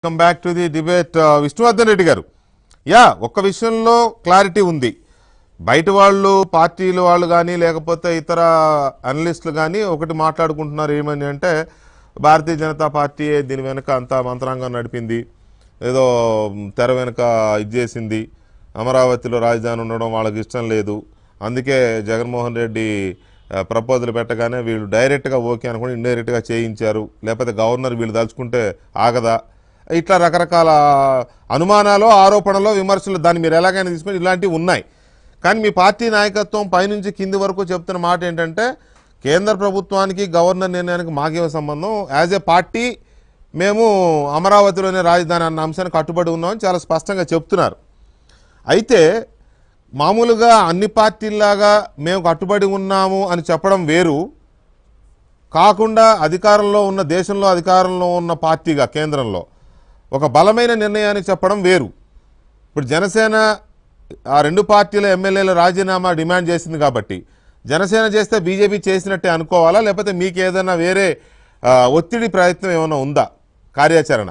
Come back to the debate Vishnuvardhan Reddy garu yeah ఒక్క విషయంలో clarity ఉంది బయట వాళ్ళు పార్టీలు వాళ్ళు కానీ లేకపోతే ఇతర అనలిస్టులు కానీ ఒకటి మాట్లాడుకుంటున్నారు ఏమని అంటే భారతీయ జనతా పార్టీ దీని వెనుక అంతా మంత్రాంగం నడిపింది ఏదో తెర వెనుక ఇది చేసింది అమరావతిలో రాజధాని ఉండడం వాళ్ళకి ఇష్టం లేదు అందుకే జగన్మోహన్ రెడ్డి ప్రపోజల్ పెట్టగానే వీళ్ళు డైరెక్ట్గా ఓకే అనుకుని ఇండైరెక్ట్గా చేయించారు లేకపోతే గవర్నర్ వీళ్ళు దలుచుకుంటే ఆగదా ఇట్లా రకరకాల అనుమానాలు ఆరోపణలు విమర్శలు దాన్ని మీరు ఎలాగైనా తీసుకొని ఇలాంటివి ఉన్నాయి కానీ మీ పార్టీ నాయకత్వం పైనుంచి కింది వరకు చెప్తున్న మాట ఏంటంటే కేంద్ర ప్రభుత్వానికి గవర్నర్ నిర్ణయానికి మాకేవ సంబంధం యాజ్ ఏ పార్టీ మేము అమరావతిలోనే రాజధాని అన్న అంశాన్ని కట్టుబడి ఉన్నామని చాలా స్పష్టంగా చెప్తున్నారు అయితే మామూలుగా అన్ని పార్టీల్లాగా మేము కట్టుబడి ఉన్నాము అని చెప్పడం వేరు కాకుండా అధికారంలో ఉన్న దేశంలో అధికారంలో ఉన్న పార్టీగా కేంద్రంలో ఒక బలమైన నిర్ణయాన్ని చెప్పడం వేరు ఇప్పుడు జనసేన ఆ రెండు పార్టీల ఎమ్మెల్యేల రాజీనామా డిమాండ్ చేసింది కాబట్టి జనసేన చేస్తే బీజేపీ చేసినట్టే అనుకోవాలా లేకపోతే మీకు ఏదైనా వేరే ఆ, ఒత్తిడి ప్రయత్నం ఏమైనా ఉందా కార్యాచరణ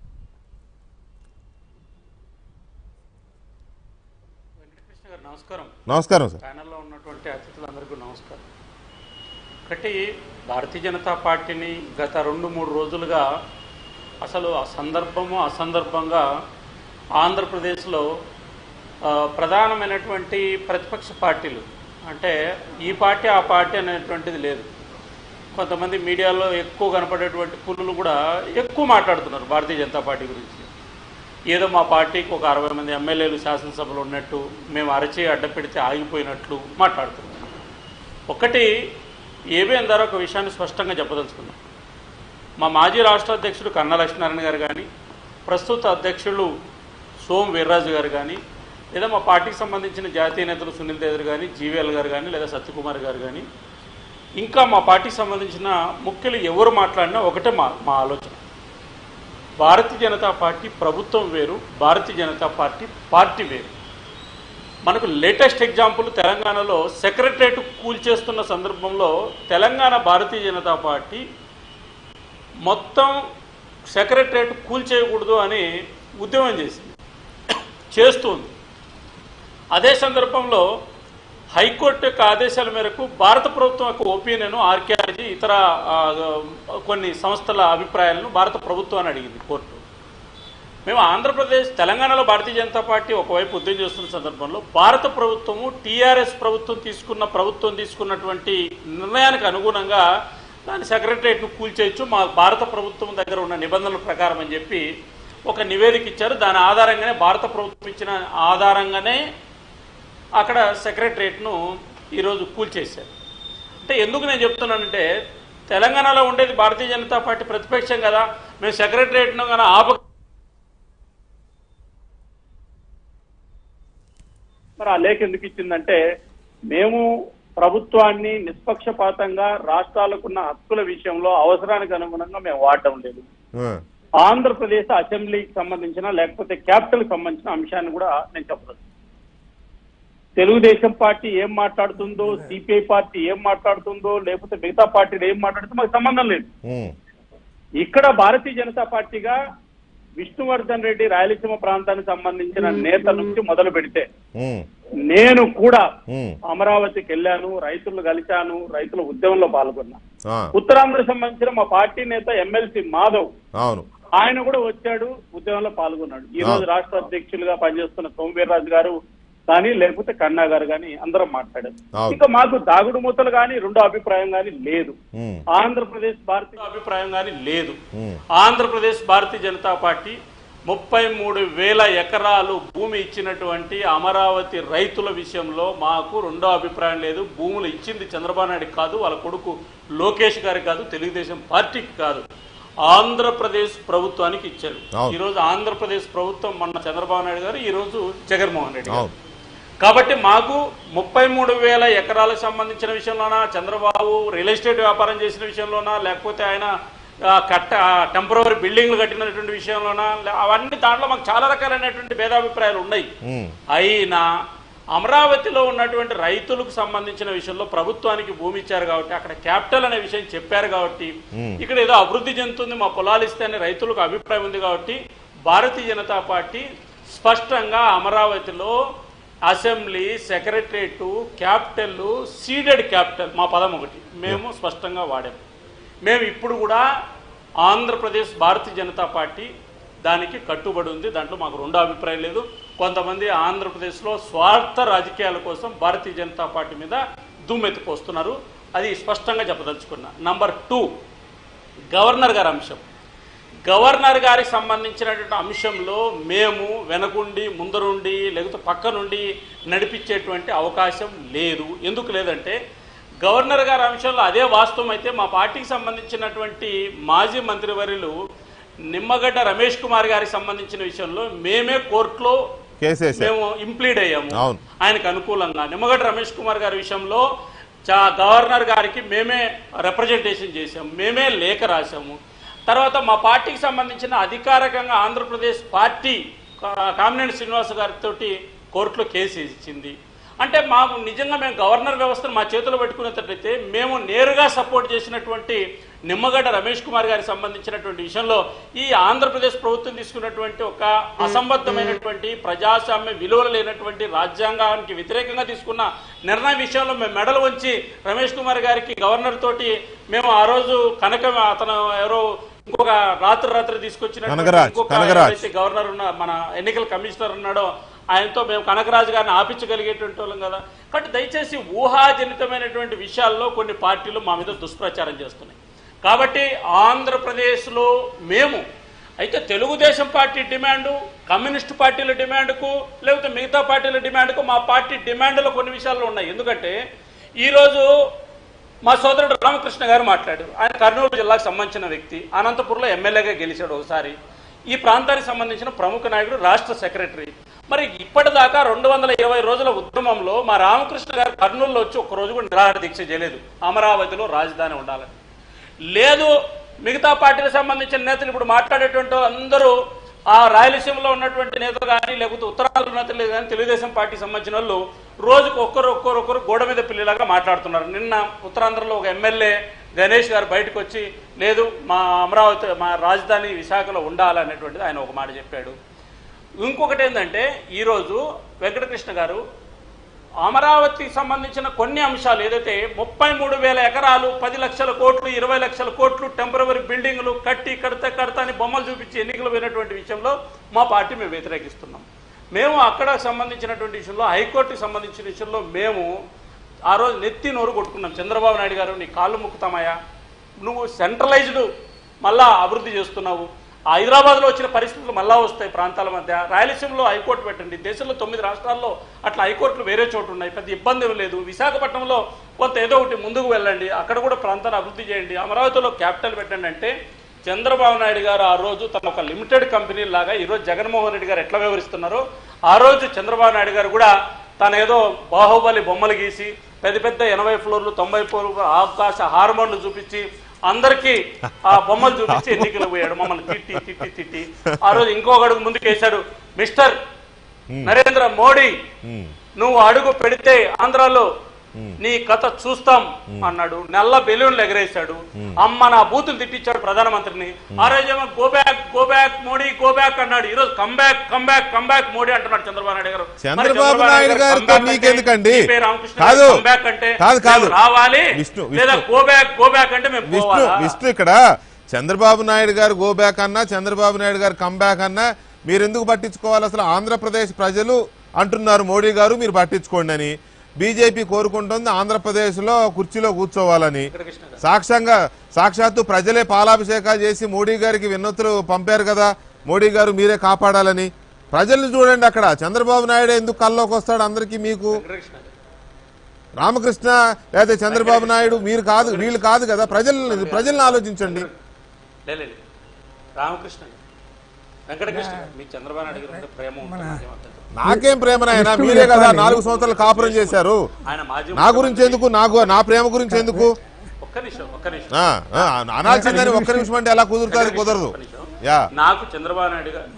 వెంకటకృష్ణ గారు నమస్కారం నమస్కారం సార్ ప్యానెల్లో ఉన్నటువంటి అతిథులందరికీ నమస్కారం ఒకటి భారతీయ జనతా పార్టీని గత రెండు మూడు రోజులుగా అసలు ఆ సందర్భము అసందర్భంగా ఆంధ్రప్రదేశ్లో ఆ, ప్రధానమైనటువంటి ప్రతిపక్ష పార్టీలు అంటే ఈ పార్టీ ఆ పార్టీ అనేటువంటిది లేదు కొంతమంది మీడియాలో ఎక్కువ కనపడేటువంటి పుల్లులు కూడా ఎక్కువ మాట్లాడుతున్నారు భారతీయ జనతా పార్టీ గురించి ఏదో మా పార్టీకి ఒక అరవై మంది ఎమ్మెల్యేలు శాసనసభలో ఉన్నట్టు మేము అరచి అడ్డ పెడితే ఆగిపోయినట్లు మాట్లాడుతున్నాం ఒకటి ఏబిఎన్ ద్వారా ఒక విషయాన్ని స్పష్టంగా చెప్పదలుచుకున్నాం మా మాజీ రాష్ట్ర అధ్యక్షుడు కన్నా లక్ష్మీనారాయణ గారు కానీ ప్రస్తుత అధ్యక్షులు సోమ్ వీర్రాజు గారు కానీ లేదా మా పార్టీకి సంబంధించిన జాతీయ నేతలు సునీల్ దేదర్ కానీ జీవీఎల్ గారు కానీ లేదా సత్యకుమార్ గారు కానీ ఇంకా మా పార్టీకి సంబంధించిన ముఖ్యులు ఎవరు మాట్లాడినా ఒకటే మా మా ఆలోచన భారతీయ జనతా పార్టీ ప్రభుత్వం వేరు భారతీయ జనతా పార్టీ పార్టీ వేరు మనకు లేటెస్ట్ ఎగ్జాంపుల్ తెలంగాణలో సెక్రటరేట్ కూల్చేస్తున్న సందర్భంలో తెలంగాణ భారతీయ జనతా పార్టీ మొత్తం సెక్రటరేట్ కూల్చేయకూడదు అని ఉద్యమం చేసింది చేస్తుంది అదే సందర్భంలో హైకోర్టు యొక్క ఆదేశాల మేరకు భారత ప్రభుత్వం యొక్క ఒపీనియన్ ఆర్కియాలజీ ఇతర ఆ, కొన్ని సంస్థల అభిప్రాయాలను భారత ప్రభుత్వాన్ని అడిగింది కోర్టు మేము ఆంధ్రప్రదేశ్ తెలంగాణలో భారతీయ జనతా పార్టీ ఒకవైపు ఉద్యమం చేస్తున్న సందర్భంలో భారత ప్రభుత్వము టీఆర్ఎస్ ప్రభుత్వం తీసుకున్న ప్రభుత్వం తీసుకున్నటువంటి నిర్ణయానికి అనుగుణంగా దాని సెక్రటరియట్ను కూల్చేయచ్చు మా భారత ప్రభుత్వం దగ్గర ఉన్న నిబంధనల ప్రకారం అని చెప్పి ఒక నివేదిక ఇచ్చారు దాని ఆధారంగానే భారత ప్రభుత్వం ఇచ్చిన ఆధారంగానే అక్కడ సెక్రటరియట్ను ఈరోజు కూల్చేశారు అంటే ఎందుకు నేను చెప్తున్నానంటే తెలంగాణలో ఉండేది భారతీయ జనతా పార్టీ ప్రతిపక్షం కదా మేము సెక్రటరియట్ను కానీ ఆప మరి ఆ లేఖ ఎందుకు ఇచ్చిందంటే మేము ప్రభుత్వాన్ని నిష్పక్షపాతంగా రాష్ట్రాలకున్న హక్కుల విషయంలో అవసరానికి అనుగుణంగా మేము వాడటం లేదు ఆ, ఆంధ్రప్రదేశ్ అసెంబ్లీకి సంబంధించిన లేకపోతే క్యాపిటల్ సంబంధించిన అంశాన్ని కూడా నేను చెప్పవచ్చు తెలుగుదేశం పార్టీ ఏం మాట్లాడుతుందో సిపిఐ పార్టీ ఏం మాట్లాడుతుందో లేకపోతే మిగతా పార్టీలు ఏం మాట్లాడుతుందో మాకు సంబంధం లేదు ఉమ్, ఇక్కడ భారతీయ జనతా పార్టీగా విష్ణువర్ధన్ రెడ్డి రాయలసీమ ప్రాంతానికి సంబంధించిన నేత నుంచి మొదలు పెడితే ఉమ్, నేను కూడా ఉమ్, అమరావతికి వెళ్ళాను రైతులు కలిశాను రైతుల ఉద్యమంలో పాల్గొన్నా ఆ, ఉత్తరాంధ్ర సంబంధించిన మా పార్టీ నేత ఎమ్మెల్సీ మాధవ్ అవును ఆయన కూడా వచ్చాడు ఉద్యమంలో పాల్గొన్నాడు ఈ రోజు రాష్ట్ర అధ్యక్షులుగా పనిచేస్తున్న సోమవీర్రాజు గారు కానీ లేకపోతే కన్నా గారు కానీ అందరం మాట్లాడారు అవును. ఇంకా మాకు దాగుడు మూతలు కానీ రెండో అభిప్రాయం కానీ లేదు ఉమ్, ఆంధ్రప్రదేశ్ భారతీయ అభిప్రాయం కానీ లేదు ఉమ్, ఆంధ్రప్రదేశ్ భారతీయ జనతా పార్టీ ముప్పై మూడు వేల ఎకరాలు భూమి ఇచ్చినటువంటి అమరావతి రైతుల విషయంలో మాకు రెండో అభిప్రాయం లేదు భూములు ఇచ్చింది చంద్రబాబు నాయుడు కాదు వాళ్ళ కొడుకు లోకేష్ గారికి కాదు తెలుగుదేశం పార్టీకి కాదు ఆంధ్రప్రదేశ్ ప్రభుత్వానికి ఇచ్చారు అవును. ఈ రోజు ఆంధ్రప్రదేశ్ ప్రభుత్వం మొన్న చంద్రబాబు నాయుడు గారు ఈ రోజు జగన్మోహన్ రెడ్డి గారు అవును కాబట్టి మాకు ముప్పై మూడు వేల ఎకరాలకు సంబంధించిన విషయంలోనా చంద్రబాబు రియల్ ఎస్టేట్ వ్యాపారం చేసిన విషయంలోనా లేకపోతే ఆయన ఆ, కట్ట టెంపరీ బిల్డింగ్లు కట్టినటువంటి విషయంలోనా లే- అవన్నీ దాంట్లో మాకు చాలా రకాలైనటువంటి భేదాభిప్రాయాలు ఉన్నాయి ఉమ్, అయినా అమరావతిలో ఉన్నటువంటి రైతులకు సంబంధించిన విషయంలో ప్రభుత్వానికి భూమి ఇచ్చారు కాబట్టి అక్కడ క్యాపిటల్ అనే విషయం చెప్పారు కాబట్టి Hmm. ఇక్కడ ఏదో అభివృద్ధి చెందుతుంది మా పొలాలు ఇస్తే అని రైతులకు అభిప్రాయం ఉంది కాబట్టి భారతీయ జనతా పార్టీ స్పష్టంగా అమరావతిలో assembly secretariat capital seeded capital మా పదం ఒకటి మేము స్పష్టంగా వాడాము మేము ఇప్పుడు కూడా ఆంధ్రప్రదేశ్ భారతీయ జనతా పార్టీ దానికి కట్టుబడి ఉంది దాంట్లో మాకు రెండో అభిప్రాయం లేదు కొంతమంది ఆంధ్రప్రదేశ్లో స్వార్థ రాజకీయాల కోసం భారతీయ జనతా పార్టీ మీద దుమ్మెత్తిపోస్తున్నారు అది స్పష్టంగా చెప్పదలుచుకున్నా నంబర్ టూ గవర్నర్ గారి అంశం గవర్నర్ గారికి సంబంధించినటువంటి అంశంలో మేము వెనకుండి ముందరుండి లేకపోతే పక్క నుండి నడిపించేటువంటి అవకాశం లేదు ఎందుకు లేదంటే గవర్నర్ గారి అంశంలో అదే వాస్తవం అయితే మా పార్టీకి సంబంధించినటువంటి మాజీ మంత్రివర్యులు నిమ్మగడ్డ రమేష్ కుమార్ గారికి సంబంధించిన విషయంలో మేమే కోర్టులో కేసేసారు మేము ఇంప్లీడ్ అయ్యాము అవును. ఆయనకు అనుకూలంగా నిమ్మగడ్డ రమేష్ కుమార్ గారి విషయంలో చా గవర్నర్ గారికి మేమే రిప్రజెంటేషన్ చేశాము మేమే లేఖ రాశాము తర్వాత మా పార్టీకి సంబంధించిన అధికారికంగా ఆంధ్రప్రదేశ్ పార్టీ కా- కామినేని శ్రీనివాస్ గారితో కోర్టులో కేసు ఇచ్చింది అంటే మాకు నిజంగా మేము గవర్నర్ వ్యవస్థను మా చేతిలో పెట్టుకునేటట్లయితే మేము నేరుగా సపోర్ట్ చేసినటువంటి నిమ్మగడ్డ రమేష్ కుమార్ గారికి సంబంధించినటువంటి విషయంలో ఈ ఆంధ్రప్రదేశ్ ప్రభుత్వం తీసుకున్నటువంటి ఒక అసంబద్ధమైనటువంటి ప్రజాస్వామ్య విలువలు లేనటువంటి రాజ్యాంగానికి వ్యతిరేకంగా తీసుకున్న నిర్ణయం విషయంలో మేము మెడలు వంచి రమేష్ కుమార్ గారికి గవర్నర్ తోటి మేము ఆ రోజు కనుక అతను ఎవరో ఇంకొక రాత్రి రాత్రి తీసుకొచ్చిన కనగరాజ్, ఇంకొక కనగరాజ్. ఎవరైతే గవర్నర్ ఉన్న మన ఎన్నికల కమిషనర్ ఉన్నాడో ఆయనతో మేము కనకరాజు గారిని ఆపించగలిగేటువంటి వాళ్ళం కదా కాబట్టి దయచేసి ఊహాజనితమైనటువంటి విషయాల్లో కొన్ని పార్టీలు మా మీద దుష్ప్రచారం చేస్తున్నాయి కాబట్టి ఆంధ్రప్రదేశ్లో మేము అయితే తెలుగుదేశం పార్టీ డిమాండు కమ్యూనిస్ట్ పార్టీల డిమాండ్కు లేకపోతే మిగతా పార్టీల డిమాండ్కు మా పార్టీ డిమాండ్లో కొన్ని విషయాల్లో ఉన్నాయి ఎందుకంటే ఈరోజు మా సోదరుడు రామకృష్ణ గారు మాట్లాడారు ఆయన కర్నూలు జిల్లాకు సంబంధించిన వ్యక్తి అనంతపురంలో ఎమ్మెల్యేగా గెలిచాడు ఒకసారి ఈ ప్రాంతానికి సంబంధించిన ప్రముఖ నాయకుడు రాష్ట్ర సెక్రటరీ మరి ఇప్పటిదాకా రెండు వందల ఇరవై రోజుల ఉద్యమంలో మా రామకృష్ణ గారు కర్నూలులో వచ్చి ఒక్క రోజు కూడా నిరాహార దీక్ష చేయలేదు అమరావతిలో రాజధాని ఉండాలని లేదు మిగతా పార్టీలకు సంబంధించిన నేతలు ఇప్పుడు మాట్లాడేటువంటి అందరూ ఆ రాయలసీమలో ఉన్నటువంటి నేతలు కానీ లేకపోతే ఉత్తరాంధ్ర నేతలు కానీ తెలుగుదేశం పార్టీకి సంబంధించిన వాళ్ళు రోజుకు ఒక్కరు ఒక్కరు ఒక్కరు గోడ మీద పిల్లిలాగా మాట్లాడుతున్నారు నిన్న ఉత్తరాంధ్రలో ఒక ఎమ్మెల్యే గణేష్ గారు బయటకు వచ్చి లేదు మా అమరావతి మా రాజధాని విశాఖలో ఉండాలనేటువంటిది ఆయన ఒక మాట చెప్పాడు ఇంకొకటి ఏంటంటే ఈరోజు వెంకటకృష్ణ గారు అమరావతికి సంబంధించిన కొన్ని అంశాలు ఏదైతే ముప్పై మూడు వేల ఎకరాలు పది లక్షల కోట్లు ఇరవై లక్షల కోట్లు టెంపరవరీ బిల్డింగ్లు కట్టి కడితే కడతా అని బొమ్మలు చూపించి ఎన్నికలు పోయినటువంటి విషయంలో మా పార్టీ మేము వ్యతిరేకిస్తున్నాం మేము అక్కడ సంబంధించినటువంటి విషయంలో హైకోర్టుకి సంబంధించిన విషయంలో మేము ఆ రోజు నెత్తి నోరు కొట్టుకున్నాం చంద్రబాబు నాయుడు గారు నీ కాళ్ళు ముక్కుతామయ్యా నువ్వు సెంట్రలైజ్డ్ మళ్ళా అభివృద్ధి చేస్తున్నావు ఆ హైదరాబాద్లో వచ్చిన పరిస్థితులు మళ్ళా వస్తాయి ప్రాంతాల మధ్య రాయలసీమలో హైకోర్టు పెట్టండి దేశంలో తొమ్మిది రాష్ట్రాల్లో అట్లా హైకోర్టులు వేరే చోటు ఉన్నాయి పెద్ద ఇబ్బంది ఏమీ లేదు విశాఖపట్నంలో కొంత ఏదో ఒకటి ముందుకు వెళ్ళండి అక్కడ కూడా ప్రాంతాన్ని అభివృద్ధి చేయండి అమరావతిలో క్యాపిటల్ పెట్టండి అంటే చంద్రబాబు నాయుడు గారు ఆ రోజు తన ఒక లిమిటెడ్ కంపెనీ లాగా ఈరోజు జగన్మోహన్ రెడ్డి గారు ఎట్లా వ్యవహరిస్తున్నారో ఆ రోజు చంద్రబాబు నాయుడు గారు కూడా తన ఏదో బాహుబలి బొమ్మలు గీసి పెద్ద పెద్ద ఎనభై ఫ్లోర్లు తొంభై ఫ్లోర్లు ఆకాశ హార్మోన్లు చూపించి అందరికీ ఆ బొమ్మలు చూపించి ఎన్నికలు పోయాడు మమ్మల్ని తిట్టి తిట్టి తిట్టి ఆ రోజు ఇంకొక అడుగు ముందుకు వేశాడు మిస్టర్ నరేంద్ర మోడీ ఉమ్, నువ్వు అడుగు పెడితే ఆంధ్రాలో నీ కథ చూస్తాం అన్నాడు నల్ల బెలూన్లు ఎగరేశాడు అమ్మ నా బూతులు తిట్టించాడు ప్రధానమంత్రిని ఆ రోజేమో go back go back Modi go back అన్నాడు ఈ రోజు come back come back come back Modi అంటున్నాడు చంద్రబాబు నాయుడు గారు మరి చంద్రబాబు నాయుడు గారు గారితో come back అంటే నీకెందుకండి? మీ పేరు రామకృష్ణ కాదు. గారు come back అంటే కాదు, కాదు. మేము రావాలి విష్ణు, లేదా Vishnu. Go back go back అంటే మేము విష్ణు పోవాలా విష్ణు ఇక్కడ చంద్రబాబు నాయుడు గారు గో బ్యాక్ అన్నా చంద్రబాబు నాయుడు గారు కమ్ బ్యాక్ అన్నా మీరు ఎందుకు పట్టించుకోవాలి అసలు ఆంధ్రప్రదేశ్ ప్రజలు అంటున్నారు మోడీ గారు మీరు పట్టించుకోండి అని బీజేపీ కోరుకుంటుంది ఆంధ్రప్రదేశ్లో కుర్చీలో కూర్చోవాలని వెంకటకృష్ణ గారు. సాక్ష్యంగా సాక్షాత్తు ప్రజలే పాలాభిషేకాలు చేసి మోడీ గారికి విన్నతులు పంపారు కదా మోడీ గారు మీరే కాపాడాలని ప్రజల్ని చూడండి అక్కడ చంద్రబాబు నాయుడు ఎందుకు కల్లోకి వస్తాడు అందరికీ మీకు వెంకటకృష్ణ గారు. రామకృష్ణ లేదా చంద్రబాబు నాయుడు మీరు కాదు వీళ్ళు కాదు కదా ప్రజల్ని ప్రజల్ని ఆలోచించండి లే, లే, లే. రామకృష్ణ గారు. వెంకటకృష్ణ గారు. మీకు చంద్రబాబు నాయుడు గారు అంటే ప్రేమ ఉంటుంది నాకేం అర్థం కాదు. నాకేం ప్రేమ నాయనా మీరే కదా నాలుగు సంవత్సరాలు కాపురం చేశారు ఆయన మాజీ నా గురించి ఎందుకు నాకు నా ప్రేమ గురించి ఎందుకు ఒక్క నిమిషం ఒక్క నిమిషం ఆ, ఆ, అనాల్సిందని ఒక్క నిమిషం అంటే ఎలా కుదురుతుంది కుదరదు ఒక్క నిమిషం. యా నాకు చంద్రబాబు నాయుడు గారు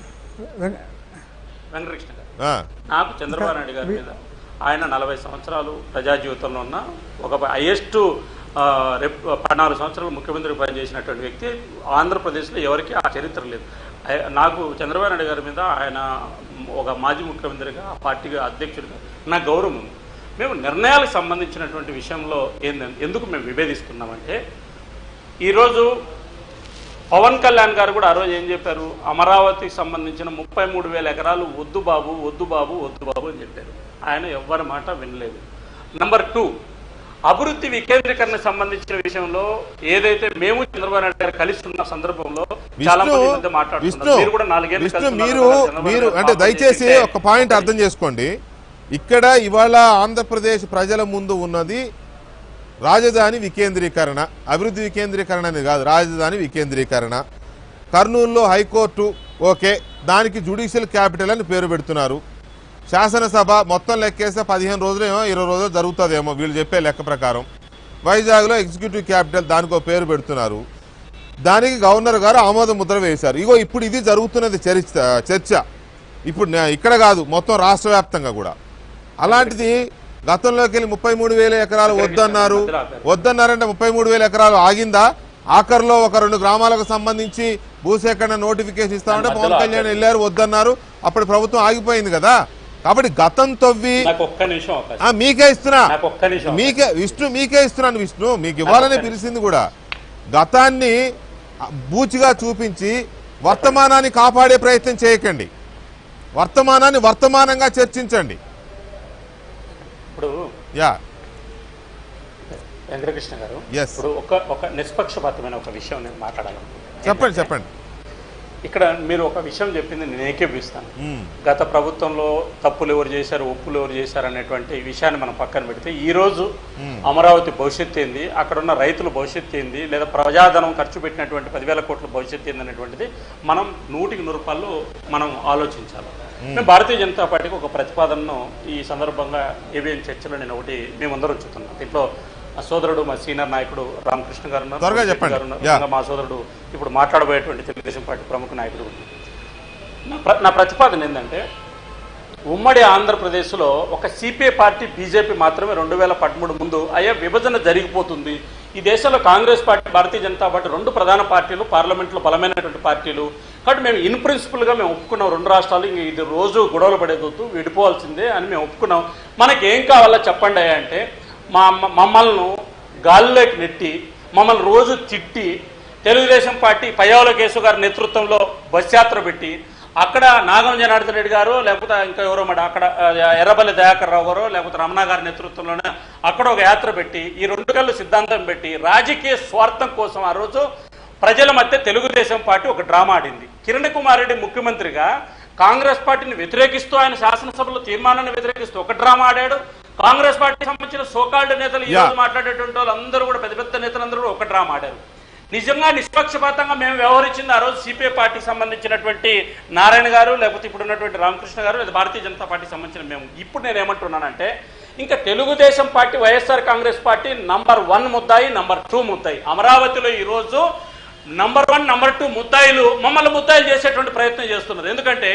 వెంకటకృష్ణ గారు ఆ, నాకు చంద్రబాబు నాయుడు గారి మీద ఆయన నలభై సంవత్సరాలు ప్రజా జీవితంలో ఉన్న ఒక హైయెస్ట్ పద్నాలుగు సంవత్సరాలు ముఖ్యమంత్రి పనిచేసినటువంటి వ్యక్తి ఆంధ్రప్రదేశ్లో ఎవరికి ఆ చరిత్ర లేదు అయ- నాకు చంద్రబాబు నాయుడు గారి మీద ఆయన ఒక మాజీ ముఖ్యమంత్రిగా ఆ పార్టీగా అధ్యక్షుడిగా నా గౌరవం ఉంది మేము నిర్ణయాలకు సంబంధించినటువంటి విషయంలో ఏందంటే ఎందుకు మేము విభేదిస్తున్నామంటే ఈరోజు పవన్ కళ్యాణ్ గారు కూడా ఆ రోజు ఏం చెప్పారు అమరావతికి సంబంధించిన ముప్పై మూడు వేల ఎకరాలు వద్దు బాబు వద్దు బాబు వద్దు బాబు అని చెప్పారు ఆయన ఎవ్వరి మాట వినలేదు నంబర్ టూ అభివృద్ధి వికేంద్రీకరణ సంబంధించిన విషయంలో ఏదైతే మేము చంద్రబాబు నాయుడు గారు కలిసి ఉన్న సందర్భంలో చాలా విష్ణు మంది ఈ మధ్య విష్ణు మాట్లాడుతున్నారు మీరు కూడా నాలుగేళ్ళు విష్ణు కలిసి ఉన్నారు మీరు కదా, చంద్రబాబు మీరు నాయుడు అంటే పాపం దయచేసి చేస్తే- ఒక పాయింట్ అర్థం చేసుకోండి ఇక్కడ ఇవాళ ఆంధ్రప్రదేశ్ ప్రజల ముందు ఉన్నది రాజధాని వికేంద్రీకరణ అభివృద్ధి వికేంద్రీకరణ అనేది కాదు రాజధాని వికేంద్రీకరణ కర్నూలులో హైకోర్టు ఓకే దానికి జుడిషియల్ క్యాపిటల్ అని పేరు పెడుతున్నారు శాసనసభ మొత్తం లెక్కేస్తే పదిహేను రోజులేమో ఇరవై రోజులు జరుగుతుందేమో వీళ్ళు చెప్పే లెక్క ప్రకారం వైజాగ్లో ఎగ్జిక్యూటివ్ క్యాపిటల్ దానికి ఒక పేరు పెడుతున్నారు దానికి గవర్నర్ గారు ఆమోద ముద్ర వేశారు ఇగో ఇప్పుడు ఇది జరుగుతున్నది చర్చ చర్చ ఇప్పుడు నే- ఇక్కడ కాదు మొత్తం రాష్ట్ర వ్యాప్తంగా కూడా అలాంటిది గతంలోకి వెళ్ళి ముప్పై మూడు వేల ఎకరాలు వద్దన్నారు వద్దన్నారంటే ముప్పై మూడు వేల ఎకరాలు ఆగిందా ఆఖరిలో ఒక రెండు గ్రామాలకు సంబంధించి భూసేకరణ నోటిఫికేషన్ ఇస్తామంటే పవన్ కళ్యాణ్ వెళ్ళారు వద్దన్నారు అప్పుడు ప్రభుత్వం ఆగిపోయింది కదా కాబట్టి గతం తవ్వి నాకు ఒక్క నిమిషం అవకాశం ఆ, మీకే ఇస్తున్నా నాకు ఒక్క నిమిషం మీకే విష్ణు మీకే ఇస్తున్నాను విష్ణు మీకు ఇవ్వాలని పిలిచింది కూడా గతాన్ని బూచిగా చూపించి వర్తమానాన్ని కాపాడే ప్రయత్నం చేయకండి వర్తమానాన్ని వర్తమానంగా చర్చించండి ఇప్పుడు యా వెంకటకృష్ణ గారు Yes. ఇప్పుడు ఒక ఒక నిష్పక్షపాతమైన ఒక విషయం నేను మాట్లాడాలనుకుంటున్నాను చెప్పండి చెప్పండి ఇక్కడ మీరు ఒక విషయం చెప్పింది నేను ఏకీపిస్తాను మ్మ్. గత ప్రభుత్వంలో తప్పులు ఎవరు చేశారు ఒప్పులు ఎవరు చేశారు అనేటువంటి విషయాన్ని మనం పక్కన పెడితే ఈ రోజు అమరావతి భవిష్యత్తు ఏంది అక్కడ ఉన్న రైతుల భవిష్యత్తు ఏంది లేదా ప్రజాధనం ఖర్చు పెట్టినటువంటి పదివేల కోట్ల భవిష్యత్తు ఏంది అనేటువంటిది మనం నూటికి నూరు రూపాయలు మనం ఆలోచించాలి మేము భారతీయ జనతా పార్టీకి ఒక ప్రతిపాదనను ఈ సందర్భంగా ఏవిఎం చర్చలో నేను ఒకటి మేమందరం చూస్తున్నాం దీంట్లో మా సోదరుడు మా సీనియర్ నాయకుడు రామకృష్ణ గారు ఉన్నారు, త్వరగా రామకృష్ణ చెప్పండి. గారు ఉన్నారు, యా. ఇంకా మా సోదరుడు ఇప్పుడు మాట్లాడబోయేటువంటి తెలుగుదేశం పార్టీ ప్రముఖ నాయకుడు ఉన్నారు. నా ప్ర- నా ప్రతిపాదన ఏంటంటే ఉమ్మడి ఆంధ్రప్రదేశ్లో ఒక సిపిఐ పార్టీ బీజేపీ మాత్రమే రెండు వేల పదమూడు ముందు అయ్యా విభజన జరిగిపోతుంది ఈ దేశంలో కాంగ్రెస్ పార్టీ భారతీయ జనతా పార్టీ రెండు ప్రధాన పార్టీలు పార్లమెంట్లో బలమైనటువంటి పార్టీలు కాబట్టి మేము ఇన్ ప్రిన్సిపల్గా మేము ఒప్పుకున్నాం రెండు రాష్ట్రాలు ఇంక ఇది రోజు గొడవలు పడేదొద్దు విడిపోవాల్సిందే అని మేము ఒప్పుకున్నాం మనకి ఏం కావాలో చెప్పండి అయ్యా అంటే మా మ- మమ్మల్ని గాల్లోకి నెట్టి మమ్మల్ని రోజు తిట్టి తెలుగుదేశం పార్టీ పయ్యావుల కేసు గారి నేతృత్వంలో బస్ యాత్ర పెట్టి అక్కడ నాగం జనార్దన్ రెడ్డి గారు లేకపోతే ఇంకా ఎవరో మాట అక్కడ ఆ, ఎర్రబల్లి దయాకర్ రావు గారు లేకపోతే రమణ గారి నేతృత్వంలోనే అక్కడ ఒక యాత్ర పెట్టి ఈ రెండు కళ్ళు సిద్ధాంతం పెట్టి రాజకీయ స్వార్థం కోసం ఆ రోజు ప్రజల మధ్య తెలుగుదేశం పార్టీ ఒక డ్రామా ఆడింది కిరణ్ కుమార్ రెడ్డి ముఖ్యమంత్రిగా కాంగ్రెస్ పార్టీని వ్యతిరేకిస్తూ ఆయన శాసనసభలో తీర్మానాన్ని వ్యతిరేకిస్తూ ఒక డ్రామా ఆడాడు కాంగ్రెస్ పార్టీకి సంబంధించిన సోకాల్డ్ నేతలు ఈ Yeah. రోజు మాట్లాడేటువంటి వాళ్ళు అందరూ కూడా పెద్ద పెద్ద నేతలందరూ కూడా ఒక డ్రామా ఆడారు నిజంగా నిష్పక్షపాతంగా మేము వ్యవహరించింది ఆ రోజు సిపిఐ పార్టీకి సంబంధించినటువంటి నారాయణ గారు లేకపోతే ఇప్పుడు ఉన్నటువంటి రామకృష్ణ గారు లేదా భారతీయ జనతా పార్టీకి సంబంధించిన మేము ఇప్పుడు నేను ఏమంటున్నానంటే ఇంకా Telugu Desam party YSR Congress party number one ముద్దాయి నంబర్ టూ ముద్దాయి అమరావతిలో ఈ రోజు నంబర్ వన్ నంబర్ టూ ముద్దాయిలు మమ్మల్ని ముద్దాయిలు చేసేటువంటి ప్రయత్నం చేస్తున్నది ఎందుకంటే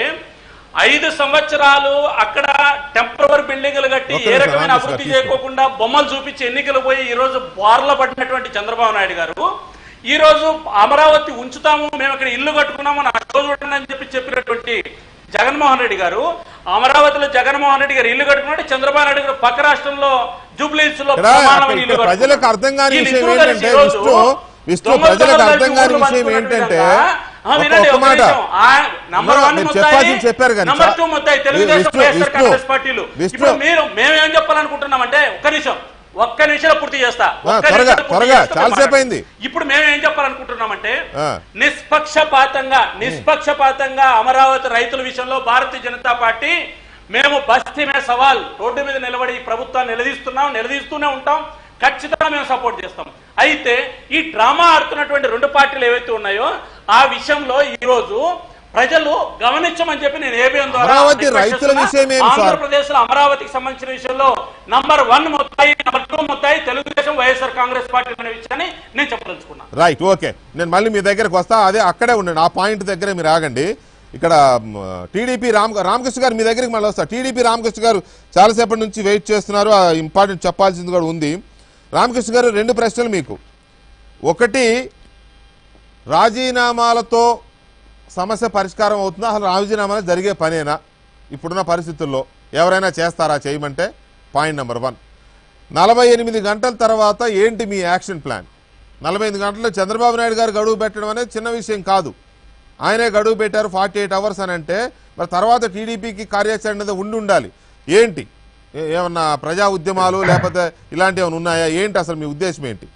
ఐదు సంవత్సరాలు అక్కడ టెంపరవరీ బిల్డింగ్లు కట్టి ఒక్క ఏ నిమిషం, రకమైన రామకృష్ణ అభివృద్ధి తీసుకో. చేయకోకుండా బొమ్మలు చూపించి ఎన్నికలు పోయి ఈ రోజు బార్ల పడినటువంటి చంద్రబాబు నాయుడు గారు ఈ రోజు అమరావతి ఉంచుతాము మేము ఇక్కడ ఇల్లు కట్టుకున్నాము నా చూడండి అని చెప్పి చెప్పినటువంటి జగన్మోహన్ రెడ్డి గారు అమరావతిలో జగన్మోహన్ రెడ్డి గారు ఇల్లు కట్టుకున్నట్టు చంద్రబాబు నాయుడు గారు పక్క రాష్ట్రంలో జూబ్లీస్ లో ఇక్కడ ప్రమాణమైన ఇల్లు ఇక్కడ ప్రజలకు కట్టుకున్నారు. అర్థం కాని వీళ్ళిద్దరూ విషయం కలిసి ఏంటంటే ఈ రోజు విష్ణు విష్ణు దొంగ ప్రజలకు దొంగలు అర్థం కాని ఊళ్ళు విషయం పంచుకున్నట్టు ఏంటంటే విధంగా, ఆ, ఒక- వినండి, ఒక ఒక మాట నిమిషం. ఆ, నంబర్ వన్ మీరు ముద్దాయి, చెప్పాల్సింది చెప్పారు కానీ నంబర్ చా- టూ ముద్దాయి తెలుగుదేశం విష్ణు, వైఎస్ఆర్ విష్ణు, కాంగ్రెస్ పార్టీలు విష్ణు. ఇప్పుడు మీరు మేము ఏం చెప్పాలనుకుంటున్నామంటే ఒక్క నిమిషం ఒక్క నిమిషంలో పూర్తి చేస్తా ఆ, ఒక్క త్వరగా, నిమిషంలో పూర్తి త్వరగా, చేస్తా చాలాసేపు మాట్లాడండి. అయింది. ఇప్పుడు మేము ఏం చెప్పాలనుకుంటున్నామంటే ఆ. నిష్పక్షపాతంగా నిష్పక్షపాతంగా అమరావతి రైతుల విషయంలో భారతీయ జనతా పార్టీ మేము బస్తీ మే సవాల్ రోడ్డు మీద నిలబడి ఈ ప్రభుత్వాన్ని నిలదీస్తున్నాం నిలదీస్తూనే ఉంటాం ఖచ్చితంగా మేము సపోర్ట్ చేస్తాం అయితే ఈ డ్రామా ఆడుతున్నటువంటి రెండు పార్టీలు ఏవైతే ఉన్నాయో ఆ విషయంలో ఈ రోజు ప్రజలు గమనించమని చెప్పి నేను ఏబిఎం ద్వారా అమరావతి రిక్వెస్ట్ రైతుల చేస్తున్నా. విషయం ఏం సార్? ఆంధ్రప్రదేశ్ లో అమరావతికి సంబంధించిన విషయంలో నంబర్ వన్ మొత్తాయి నంబర్ టూ మొత్తాయి తెలుగుదేశం వైఎస్ఆర్ కాంగ్రెస్ పార్టీ అనే విషయాన్ని నేను చెప్పదలుచుకున్నాను రైట్ ఓకే నేను మళ్ళీ మీ దగ్గరకు వస్తా అదే అక్కడే ఉండండి ఆ పాయింట్ దగ్గరే మీరు ఆగండి ఇక్కడ టీడీపీ రామ్ రామకృష్ణ గారు మీ దగ్గరికి మళ్ళీ వస్తా టీడీపీ రామకృష్ణ గారు చాలాసేపటి నుంచి వెయిట్ చేస్తున్నారు ఆ ఇంపార్టెంట్ చెప్పాల్సింది కూడా ఉంది రామకృష్ణ గారు రెండు ప్రశ్నలు మీకు ఒకటి రాజీనామాలతో సమస్య పరిష్కారం అవుతుందా అసలు రాజీనామా జరిగే పనేనా ఇప్పుడున్న పరిస్థితుల్లో ఎవరైనా చేస్తారా చేయమంటే పాయింట్ నెంబర్ వన్ నలభై ఎనిమిది గంటల తర్వాత ఏంటి మీ యాక్షన్ ప్లాన్ నలభై ఎనిమిది గంటల్లో చంద్రబాబు నాయుడు గారు గడువు పెట్టడం అనేది చిన్న విషయం కాదు ఆయనే గడువు పెట్టారు ఫార్టీ ఎయిట్ అవర్స్ అని అంటే మరి తర్వాత టీడీపీకి కార్యాచరణ అనేది ఉండి ఉండాలి ఏంటి ఏ- ఏమన్నా ప్రజా ఉద్యమాలు లేకపోతే ఇలాంటివి ఏమైనా ఉన్నాయా ఏంటి అసలు మీ ఉద్దేశం ఏంటి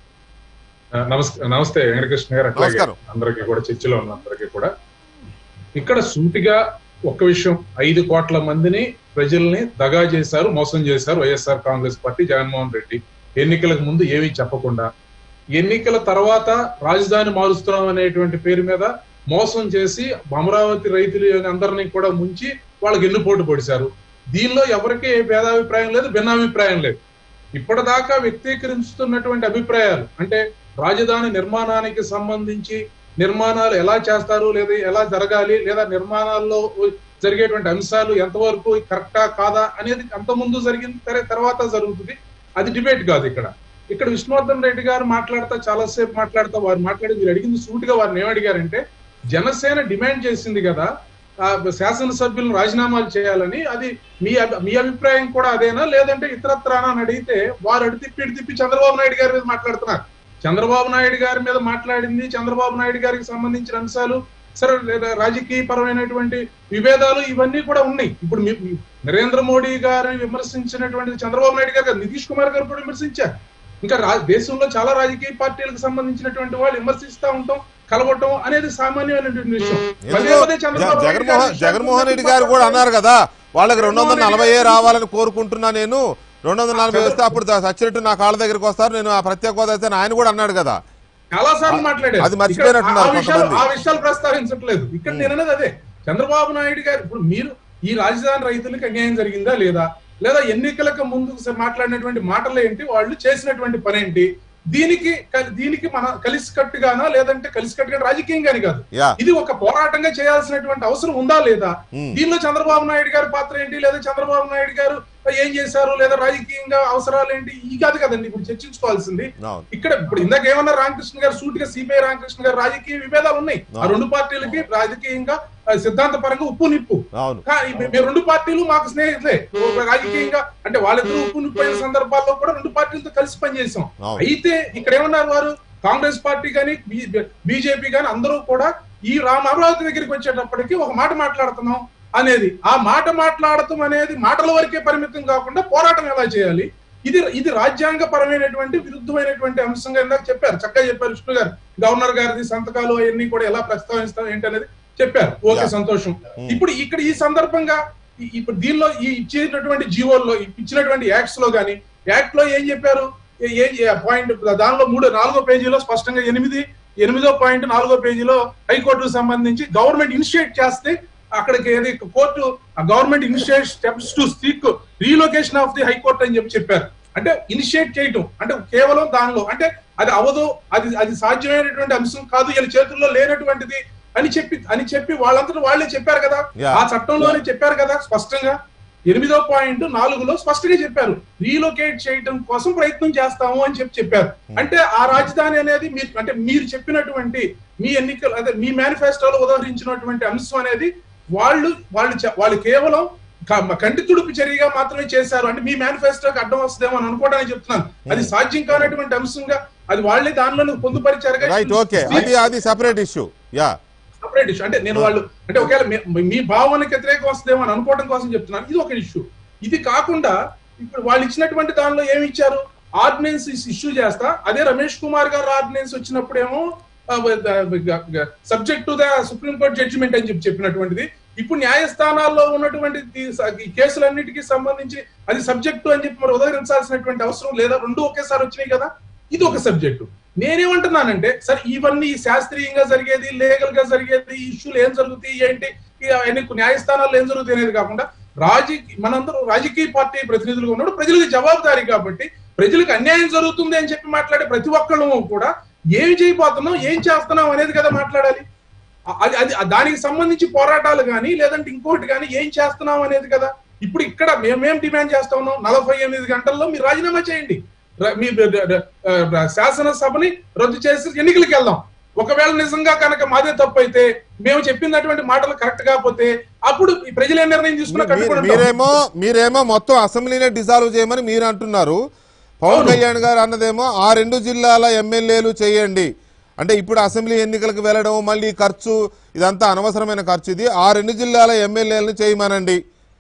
నమస్తే నమస్తే వెంకటకృష్ణ గారు అట్లాగే నమస్కారం. అందరికీ కూడా చర్చలో ఉన్న అందరికీ కూడా ఇక్కడ సూటిగా ఒక్క విషయం ఐదు కోట్ల మందిని ప్రజల్ని దగా చేశారు మోసం చేశారు వైఎస్ఆర్ కాంగ్రెస్ పార్టీ జగన్మోహన్ రెడ్డి ఎన్నికలకు ముందు ఏమీ చెప్పకుండా ఎన్నికల తర్వాత రాజధాని మారుస్తున్నాం అనేటువంటి పేరు మీద మోసం చేసి అమరావతి రైతులు అందరినీ కూడా ముంచి వాళ్ళకి ఎన్నుపోటు పొడిచారు దీనిలో ఎవరికి ఏ భేదాభిప్రాయం లేదు భిన్నాభిప్రాయం లేదు ఇప్పటిదాకా వ్యక్తీకరించుతున్నటువంటి అభిప్రాయాలు అంటే రాజధాని నిర్మాణానికి సంబంధించి నిర్మాణాలు ఎలా చేస్తారు లేదా ఎలా జరగాలి లేదా నిర్మాణాల్లో జరిగేటువంటి అంశాలు ఎంతవరకు కరెక్టా కాదా అనేది అంత ముందు జరిగిన తర- తర్వాత జరుగుతుంది అది డిబేట్ కాదు ఇక్కడ ఇక్కడ విష్ణువర్ధన్ రెడ్డి గారు మాట్లాడుతా చాలాసేపు మాట్లాడుతా వారు మాట్లాడి మీరు అడిగింది సూటిగా వారిని ఏమడిగారంటే జనసేన డిమాండ్ చేసింది కదా ఆ శాసనసభ్యులను రాజీనామాలు చేయాలని అది మీ అభి- మీ అభిప్రాయం కూడా అదేనా లేదంటే ఇతరత్రానా అని అడిగితే వారు అడి తిప్పి ఇటు తిప్పి చంద్రబాబు నాయుడు గారి మీద మాట్లాడుతున్నారు చంద్రబాబు నాయుడు గారి మీద మాట్లాడింది చంద్రబాబు నాయుడు గారికి సంబంధించిన అంశాలు సరే లేదా రాజకీయ పరమైనటువంటి విభేదాలు ఇవన్నీ కూడా ఉన్నాయి ఇప్పుడు మీ- మీ నరేంద్ర మోడీ గారిని విమర్శించినటువంటి చంద్రబాబు నాయుడు గారు కాదు, నితీష్ కుమార్ గారు కూడా విమర్శించారు ఇంకా రా- దేశంలో చాలా రాజకీయ పార్టీలకు సంబంధించినటువంటి వాళ్ళు విమర్శిస్తా ఉంటాం కలవటం అనేది సామాన్యమైనటువంటి విషయం పదే పదే ఎందుకో చంద్రబాబు జ- నాయుడు జగన్మోహన్ గారి జగన్మోహన్ రెడ్డి గారు కూడా అన్నారు కదా వాళ్ళకి రెండు వందల నలభై రావాలని కోరుకుంటున్నా నేను రెండు వందల నలభై వస్తే అప్పుడు సచ్చినట్టు నా కాళ్ళ దగ్గరికి వస్తారు నేను ఆ ప్రత్యేక హోదా అయితే ఆయన కూడా అన్నాడు కదా చాలా సార్లు మాట్లాడారు అది మర్చిపోయినట్టున్నారు ఇక్కడ ఆ విషయాలు- కొంతమంది. ఆ విషయాలు ప్రస్తావించట్లేదు ఇక్కడ నేను అనేది అదే చంద్రబాబు నాయుడు గారు ఇప్పుడు మీరు ఈ రాజధాని రైతులకు అన్యాయం జరిగిందా లేదా లేదా ఎన్నికలకు ముందు స- మాట్లాడినటువంటి మాటలు ఏంటి వాళ్ళు చేసినటువంటి పని ఏంటి దీనికి కలి- దీనికి మన కలిసికట్టుగానా లేదంటే కలిసికట్టుగా రాజకీయంగాని కాదు యా ఇది ఒక పోరాటంగా చేయాల్సినటువంటి అవసరం ఉందా లేదా ఉమ్. దీనిలో చంద్రబాబు నాయుడు గారి పాత్ర ఏంటి లేదా చంద్రబాబు నాయుడు గారు ఏం చేశారు లేదా రాజకీయంగా అవసరాలు ఏంటి ఈ కాదు కదండి ఇప్పుడు చర్చించుకోవాల్సింది అవును ఇక్కడ ఇప్పుడు ఇందాక ఏమన్నా రామకృష్ణ గారు సూటిగా సిపిఐ రామకృష్ణ గారు రాజకీయ విభేదాలు ఉన్నాయి ఆ రెండు పార్టీలకి రాజకీయంగా ఆ, సిద్ధాంత పరంగా ఉప్పు నిప్పు అవును కానీ మే- మేము రెండు పార్టీలు మాకు స్నేహితులే ఒక రాజకీయంగా అంటే వాళ్ళిద్దరూ ఉప్పు నిప్పు అయిన సందర్భాల్లో కూడా రెండు పార్టీలతో కలిసి పనిచేసాం అవును. అయితే ఇక్కడ ఏమన్నారు వారు కాంగ్రెస్ పార్టీ కానీ బీజేపీ కానీ అందరూ కూడా ఈ రామ అమరావతి దగ్గరికి వచ్చేటప్పటికి ఒక మాట మాట్లాడుతున్నాం అనేది ఆ మాట మాట్లాడటం అనేది మాటల వరకే పరిమితం కాకుండా పోరాటం ఎలా చేయాలి ఇది ఇది రాజ్యాంగ పరమైనటువంటి విరుద్ధమైనటువంటి అంశంగా ఇందాక చెప్పారు చక్కగా చెప్పారు విష్ణు గారు గవర్నర్ గారిది సంతకాలు అవన్నీ కూడా ఎలా ప్రస్తావిస్తాం ఏంటనేది చెప్పారు ఓకే Yeah. సంతోషం ఇప్పుడు ఇక్కడ ఈ సందర్భంగా ఈ- ఇప్పుడు దీనిలో ఈ ఇచ్చినటువంటి జీవోల్లో ఇచ్చినటువంటి యాక్ట్స్ లో గాని యాక్ట్ లో ఏం చెప్పారు ఏ- ఏ పాయింట్ దానిలో మూడు నాలుగో పేజీలో స్పష్టంగా ఎనిమిది ఎనిమిదో పాయింట్ నాలుగో పేజీలో హైకోర్టుకు సంబంధించి గవర్నమెంట్ ఇనిషియేట్ చేస్తే అక్కడికి ఏది court government initiate steps to speak relocation of the high court అని చెప్పి చెప్పారు అంటే ఇనిషియేట్ చేయటం అంటే కేవలం దానిలో అంటే అది అవదు అది అది సాధ్యమైనటువంటి అంశం కాదు వీళ్ళ చేతుల్లో లేనటువంటిది అని చెప్పి అని చెప్పి వాళ్ళంతటా వాళ్ళే చెప్పారు కదా Yeah. ఆ చట్టంలోనే చెప్పారు కదా స్పష్టంగా ఎనిమిదో పాయింట్ నాలుగులో స్పష్టంగా చెప్పారు రీలొకేట్ చేయడం కోసం ప్రయత్నం చేస్తాము అని చెప్పి చెప్పారు అంటే ఆ రాజధాని అనేది మీరు అంటే మీరు చెప్పినటువంటి మీ ఎన్నికలు అదే మీ మేనిఫెస్టోలో ఉదహరించినటువంటి అంశం అనేది వాళ్ళు వాళ్ళు చె- వాళ్ళు కేవలం క- కంటి తుడుపు చర్యగా మాత్రమే చేశారు అంటే మీ మేనిఫెస్టోకి అడ్డం వస్తుందేమో అని అనుకోవడానికి చెప్తున్నాను అది సాధ్యం కానటువంటి అంశంగా అది వాళ్ళే దానిలో పొందుపరిచారుగా రైట్ ఓకే అది అది separate issue yeah separate issue అంటే నేను వాళ్ళు అంటే ఒకవేళ మీ- మీ భావనకి వ్యతిరేకం వస్తుందేమో అని అనుకోవడం కోసం చెప్తున్నాను ఇది ఒక ఇష్యూ ఇది కాకుండా ఇప్పుడు వాళ్ళు ఇచ్చినటువంటి దానిలో ఏమి ఇచ్చారు ఆర్డినెన్స్ ఇష్యూ చేస్తా అదే రమేష్ కుమార్ గారు ఆర్డినెన్స్ వచ్చినప్పుడేమో subject to the supreme court judgement అని చెప్పి చెప్పినటువంటిది ఇప్పుడు న్యాయస్థానాల్లో ఉన్నటువంటి ఈ స- ఈ కేసులన్నిటికీ సంబంధించి అది సబ్జెక్టు అని చెప్పి మరి ఉదహరించాల్సినటువంటి అవసరం లేదా రెండు ఒకేసారి వచ్చినాయి కదా ఇది ఒక సబ్జెక్టు నేనేమంటున్నానంటే సరే ఇవన్నీ శాస్త్రీయంగా జరిగేది లీగల్ గా జరిగేది ఈ ఇష్యూలు ఏం జరుగుతాయి ఏంటి ఈ అవన్నీ న్యాయస్థానాల్లో ఏం జరుగుతాయి అనేది కాకుండా రాజకీయ మనందరం రాజకీయ పార్టీ ప్రతినిధులుగా ఉన్నప్పుడు ప్రజలకు జవాబుదారీ కాబట్టి ప్రజలకు అన్యాయం జరుగుతుంది అని చెప్పి మాట్లాడే ప్రతి ఒక్కళ్ళము కూడా ఏం చేయబోతున్నాం ఏం చేస్తున్నాం అనేది కదా మాట్లాడాలి అ- అది అది దానికి సంబంధించి పోరాటాలు కానీ లేదంటే ఇంకోటి కానీ ఏం చేస్తున్నాం అనేది కదా ఇప్పుడు ఇక్కడ మేమేం డిమాండ్ చేస్తా ఉన్నాం నలభై ఎనిమిది గంటల్లో మీరు రాజీనామా చేయండి ర- మీ ర- ర- ర- శాసనసభని రద్దు చేసి ఎన్నికలకు వెళ్దాం ఒకవేళ నిజంగా కనుక మాదే తప్పు అయితే మేము చెప్పినటువంటి మాటలు కరెక్ట్ కాకపోతే అప్పుడు ఈ ప్రజలు ఏ నిర్ణయం తీసుకున్నా మీ- కట్టుబడి ఉంటాం. మీరేమో మీరేమో మొత్తం అసెంబ్లీనే డిసాల్వ్ చేయమని మీరు అంటున్నారు పవన్ కళ్యాణ్ గారు అన్నదేమో ఆ రెండు జిల్లాల ఎమ్మెల్యేలు చేయండి అంటే ఇప్పుడు అసెంబ్లీ ఎన్నికలకు వెళ్ళడం మళ్ళీ ఖర్చు ఇదంతా అనవసరమైన ఖర్చు ఇది ఆ రెండు జిల్లాల ఎమ్మెల్యేలను చేయమనండి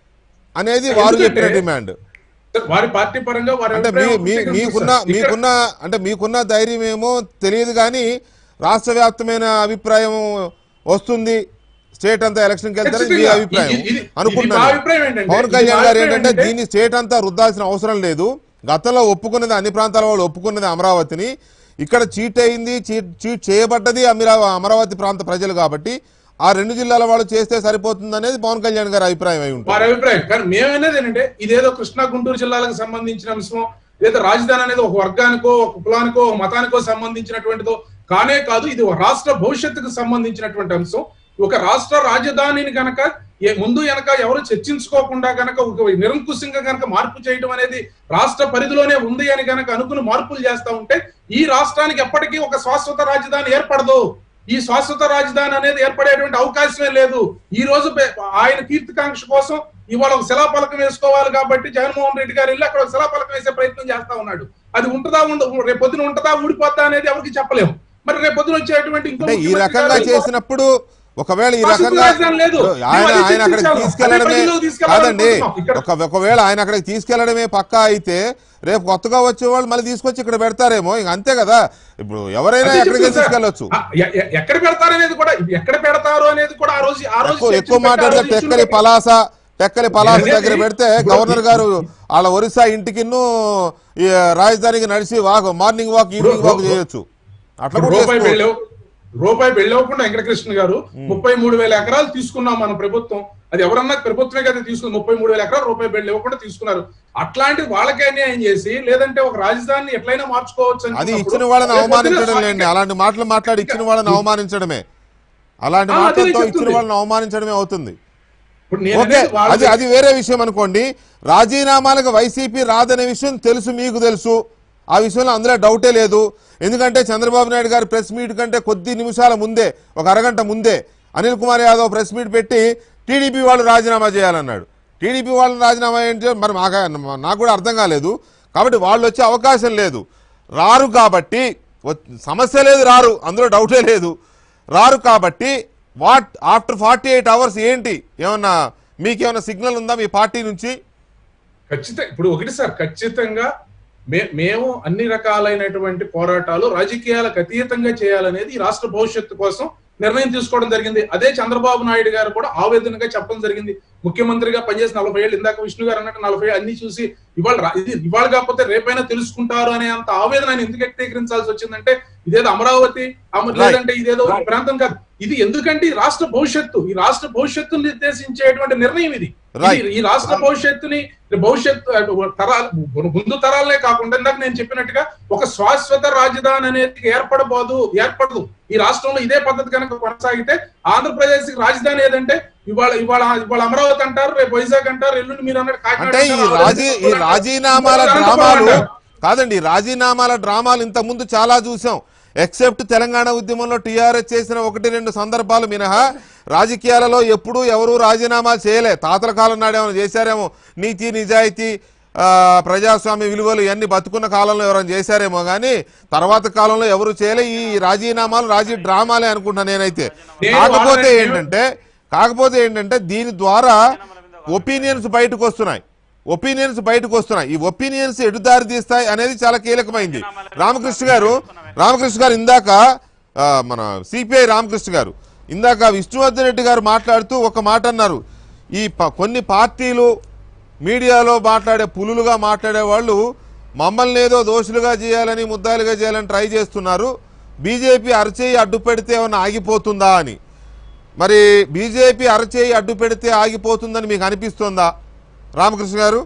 అనేది వారు చెప్పిన ఎందుకంటే- డిమాండ్ వారి పార్టీ పరంగా వారి అంటే మీ అభిప్రాయం మీ ఒకటే మీకున్న కనిపిస్తుంది. ఇక్కడ- మీకున్న అంటే మీకున్న ధైర్యం ఏమో తెలియదు కానీ రాష్ట్ర వ్యాప్తమైన అభిప్రాయం వస్తుంది స్టేట్ అంతా ఎలక్షన్కి వెళ్తారని మీ ఖచ్చితంగా. అభిప్రాయం ఇది- ఇది- ఇది మా అనుకుంటున్నాను అభిప్రాయం ఏంటంటే- పవన్ ఇది కళ్యాణ్ మా గారు అభిప్రాయం ఏంటంటే ఏంటంటే- దీన్ని స్టేట్ అంతా రుద్దాల్సిన అవసరం లేదు గతంలో ఒప్పుకున్నది అన్ని ప్రాంతాల వాళ్ళు ఒప్పుకున్నది అమరావతిని ఇక్కడ చీట్ అయింది చీట్ చీట్ చేయబడ్డది అమరా అమరావతి ప్రాంత ప్రజలు కాబట్టి ఆ రెండు జిల్లాల వాళ్ళు చేస్తే సరిపోతుంది అనేది పవన్ కళ్యాణ్ గారి అభిప్రాయం అయి ఉంటుంది వారి అభిప్రాయం కానీ మేమనేది ఏంటంటే ఇదేదో కృష్ణా గుంటూరు జిల్లాలకు సంబంధించిన అంశం లేదా రాజధాని అనేది ఒక వర్గానికో ఒక కులానికో ఒక మతానికో సంబంధించినటువంటిదో కానే కాదు ఇది ఒక రాష్ట్ర భవిష్యత్తుకు సంబంధించినటువంటి అంశం ఒక రాష్ట్ర రాజధానిని గనక ఏ- ముందు వెనక ఎవరు చర్చించుకోకుండా గనక ఒక నిరంకుశంగా గనక మార్పు చేయడం అనేది రాష్ట్ర పరిధిలోనే ఉంది అని గనక అనుకుని మార్పులు చేస్తా ఉంటే ఈ రాష్ట్రానికి ఎప్పటికీ ఒక శాశ్వత రాజధాని ఏర్పడదు ఈ శాశ్వత రాజధాని అనేది ఏర్పడేటువంటి అవకాశమే లేదు ఈ రోజు పె- ఆయన కీర్తికాంక్ష కోసం ఇవాళ ఒక శిలాపలకం వేసుకోవాలి కాబట్టి జగన్మోహన్ రెడ్డి గారు వెళ్ళి అక్కడ ఒక శిలాపలకం వేసే ప్రయత్నం చేస్తా ఉన్నాడు అది ఉంటదా ఉండ రేపు పొద్దున ఉంటదా ఊడిపోద్దా అనేది ఎవరికి చెప్పలేము మరి రేపు పొద్దున వచ్చేటువంటి ఇంకో అంటే ఈ ముఖ్యమంత్రి రకంగా గారు చేసినప్పుడు ఒకవేళ ఈ శాశ్వత రకంగా రాజధాని లేదు. ఆయన మేము అది ఆయన అక్కడికి చర్చించాలి. తీసుకెళ్లడమే అదే ప్రజలకు తీసుకెళ్లాలనుకుంటున్నాం. కాదండి ఇక్కడ- ఒక ఒకవేళ ఆయన అక్కడికి తీసుకెళ్లడమే పక్కా అయితే రేపు కొత్తగా వచ్చే వాళ్ళు మళ్ళీ తీసుకొచ్చి ఇక్కడ పెడతారేమో ఇంక అంతే కదా ఇప్పుడు ఎవరైనా అదే ఎక్కడికి చెప్తున్నా సార్. తీసుకెళ్లొచ్చు ఆ, ఎ- ఎ- ఎక్కడ పెడతారు అనేది కూడా ఇది ఎక్కడ పెడతారు అనేది కూడా ఆ రోజు ఆ రోజు ఎక్కువ ఎక్కువ చర్చలు పెట్టి ఆ మాట్లాడితే రోజు టెక్కలి ఇష్యూలు పలాస టెక్కలి పలాస అదే దగ్గర ఇది. పెడితే ఇప్పుడు గవర్నర్ గారు వాళ్ళ ఒరిస్సా ఇంటికిన్ను ఈ రాజధానికి నడిచి walk morning walk evening walk చేయొచ్చు అట్లా కూడా రూపాయి చేసుకోవచ్చు. వెళ్ళవు రూపాయి వెళ్ళవకుండా వెంకటకృష్ణ గారు ముప్పై మూడు వేల ఎకరాలు తీసుకున్నాం మన ప్రభుత్వం అది ఎవరన్నా ప్రభుత్వమే కదా తీసుకుంది ముప్పై మూడు వేల ఎకరాలు రూపాయి బిల్లు ఇవ్వకుండా తీసుకున్నారు అట్లాంటి వాళ్ళకే అన్యాయం చేసి లేదంటే ఒక రాజధానిని ఎట్లయినా మార్చుకోవచ్చు అది అనుకున్నప్పుడు ఇచ్చిన వాళ్ళని రేపు పొద్దున అవమానించడం సాక్షి- లేండి అలాంటి మాటలు మాట్లాడి ఇచ్చిన వాళ్ళని అవమానించడమే అలాంటి ఆ, అదే మాటలతో నేను ఇచ్చిన చెప్తుంది. వాళ్ళని అవమానించడమే అవుతుంది ఇప్పుడు నేను ఓకే అనేది వాళ్ళ- అది అది వేరే విషయం అనుకోండి రాజీనామాలకు వైసీపీ రాదనే విషయం తెలుసు మీకు తెలుసు ఆ విషయంలో అందులో డౌటే లేదు ఎందుకంటే చంద్రబాబు నాయుడు గారి ప్రెస్ మీట్ కంటే కొద్ది నిమిషాల ముందే ఒక అరగంట ముందే అనిల్ కుమార్ యాదవ్ ప్రెస్ మీట్ పెట్టి టీడీపీ వాళ్ళు రాజీనామా చేయాలన్నాడు టీడీపీ వాళ్ళు రాజీనామా ఏంటి మరి మాకు నాకు కూడా అర్థం కాలేదు కాబట్టి వాళ్ళు వచ్చే అవకాశం లేదు రారు కాబట్టి వ- సమస్య లేదు రారు అందులో డౌటే లేదు రారు కాబట్టి what after forty eight hours ఏంటి ఏమన్నా మీకేమన్నా సిగ్నల్ ఉందా మీ పార్టీ నుంచి ఖచ్చితంగా ఇప్పుడు ఒకటి సార్ ఖచ్చితంగా మే మేము అన్ని రకాలైనటువంటి పోరాటాలు రాజకీయాలకు అతీతంగా చేయాలనేది ఈ రాష్ట్ర భవిష్యత్తు కోసం నిర్ణయం తీసుకోవడం జరిగింది అదే చంద్రబాబు నాయుడు గారు కూడా ఆవేదనగా చెప్పడం జరిగింది ముఖ్యమంత్రిగా పనిచేసిన నలభై ఏళ్ళు ఇందాక విష్ణు గారు అన్నట్టు నలభై ఏళ్ళు అన్ని చూసి ఇవాళ రా- ఇది ఇవాళ కాకపోతే రేపైనా తెలుసుకుంటారు అనే అంత ఆవేదన ఆయన ఎందుకు వ్యక్తీకరించాల్సి వచ్చిందంటే ఇదేదో అమరావతి అమ- Right. లేదంటే ఇదేదో ఈ ప్రాంతం కాదు ఇది ఎందుకంటే ఈ రాష్ట్ర భవిష్యత్తు ఈ రాష్ట్ర భవిష్యత్తును నిర్దేశించేటువంటి నిర్ణయం ఇది Right. ఇది ఈ రాష్ట్ర భవిష్యత్తుని భవిష్యత్తు అటు తరాలు ముందు తరాలనే కాకుండా ఇందాక నేను చెప్పినట్టుగా ఒక శాశ్వత రాజధాని అనేది ఏర్పడబోదు ఏర్పడదు ఈ రాష్ట్రంలో ఇదే పద్ధతి కనుక కొనసాగితే ఆంధ్రప్రదేశ్ కి రాజధాని ఏదంటే ఇవాళ ఇవాళ ఇవాళ అమరావతి అంటారు రేపు వైజాగ్ అంటారు ఎల్లుండి మీరు అన్నట్టు కాకినాడ అంటే ఈ అంటారు, రాజీ ఈ ఆంధ్రప్రదేశ్ రాజీనామాల అంటారు, డ్రామాలు అంటారు. కాదండి రాజీనామాల డ్రామాలు ఇంత ముందు చాలా చూసాం ఎక్సెప్ట్ తెలంగాణ ఉద్యమంలో టీఆర్ఎస్ చేసిన ఒకటి రెండు సందర్భాలు మినహా రాజకీయాలలో ఎప్పుడూ ఎవరూ రాజీనామాలు చేయలే తాతల కాలం నాడేమైనా చేశారేమో నీతి నిజాయితీ ఆ, ప్రజాస్వామ్య విలువలు ఇవన్నీ బతుకున్న కాలంలో ఎవరైనా చేశారేమో కానీ తర్వాత కాలంలో ఎవరు చేయలే ఈ రాజీనామాలు రాజీ డ్రామాలే అనుకుంటా నేనైతే నేను కాకపోతే వాళ్ళని- ఏంటంటే కాకపోతే ఏంటంటే దీని ద్వారా ఒపీనియన్స్ బయటకు వస్తున్నాయి ఒపీనియన్స్ బయటకు వస్తున్నాయి ఈ ఒపీనియన్స్ ఎటు దారి తీస్తాయి అనేది చాలా కీలకమైంది రామకృష్ణ గారు రామకృష్ణ గారు ఇందాక ఆ, మన సిపిఐ రామకృష్ణ గారు ఇందాక విష్ణువర్ధన్ రెడ్డి గారు మాట్లాడుతూ ఒక మాట అన్నారు ఈ ప- కొన్ని పార్టీలు మీడియాలో మాట్లాడే పులులుగా మాట్లాడే వాళ్ళు మమ్మల్ని ఏదో దోషులుగా చేయాలని ముద్దాలుగా చేయాలని ట్రై చేస్తున్నారు బీజేపీ అరచేయి అడ్డు పెడితే ఏమన్నా ఆగిపోతుందా అని మరి బీజేపీ అరచేయి అడ్డు పెడితే ఆగిపోతుందని మీకు అనిపిస్తుందా రామకృష్ణ గారు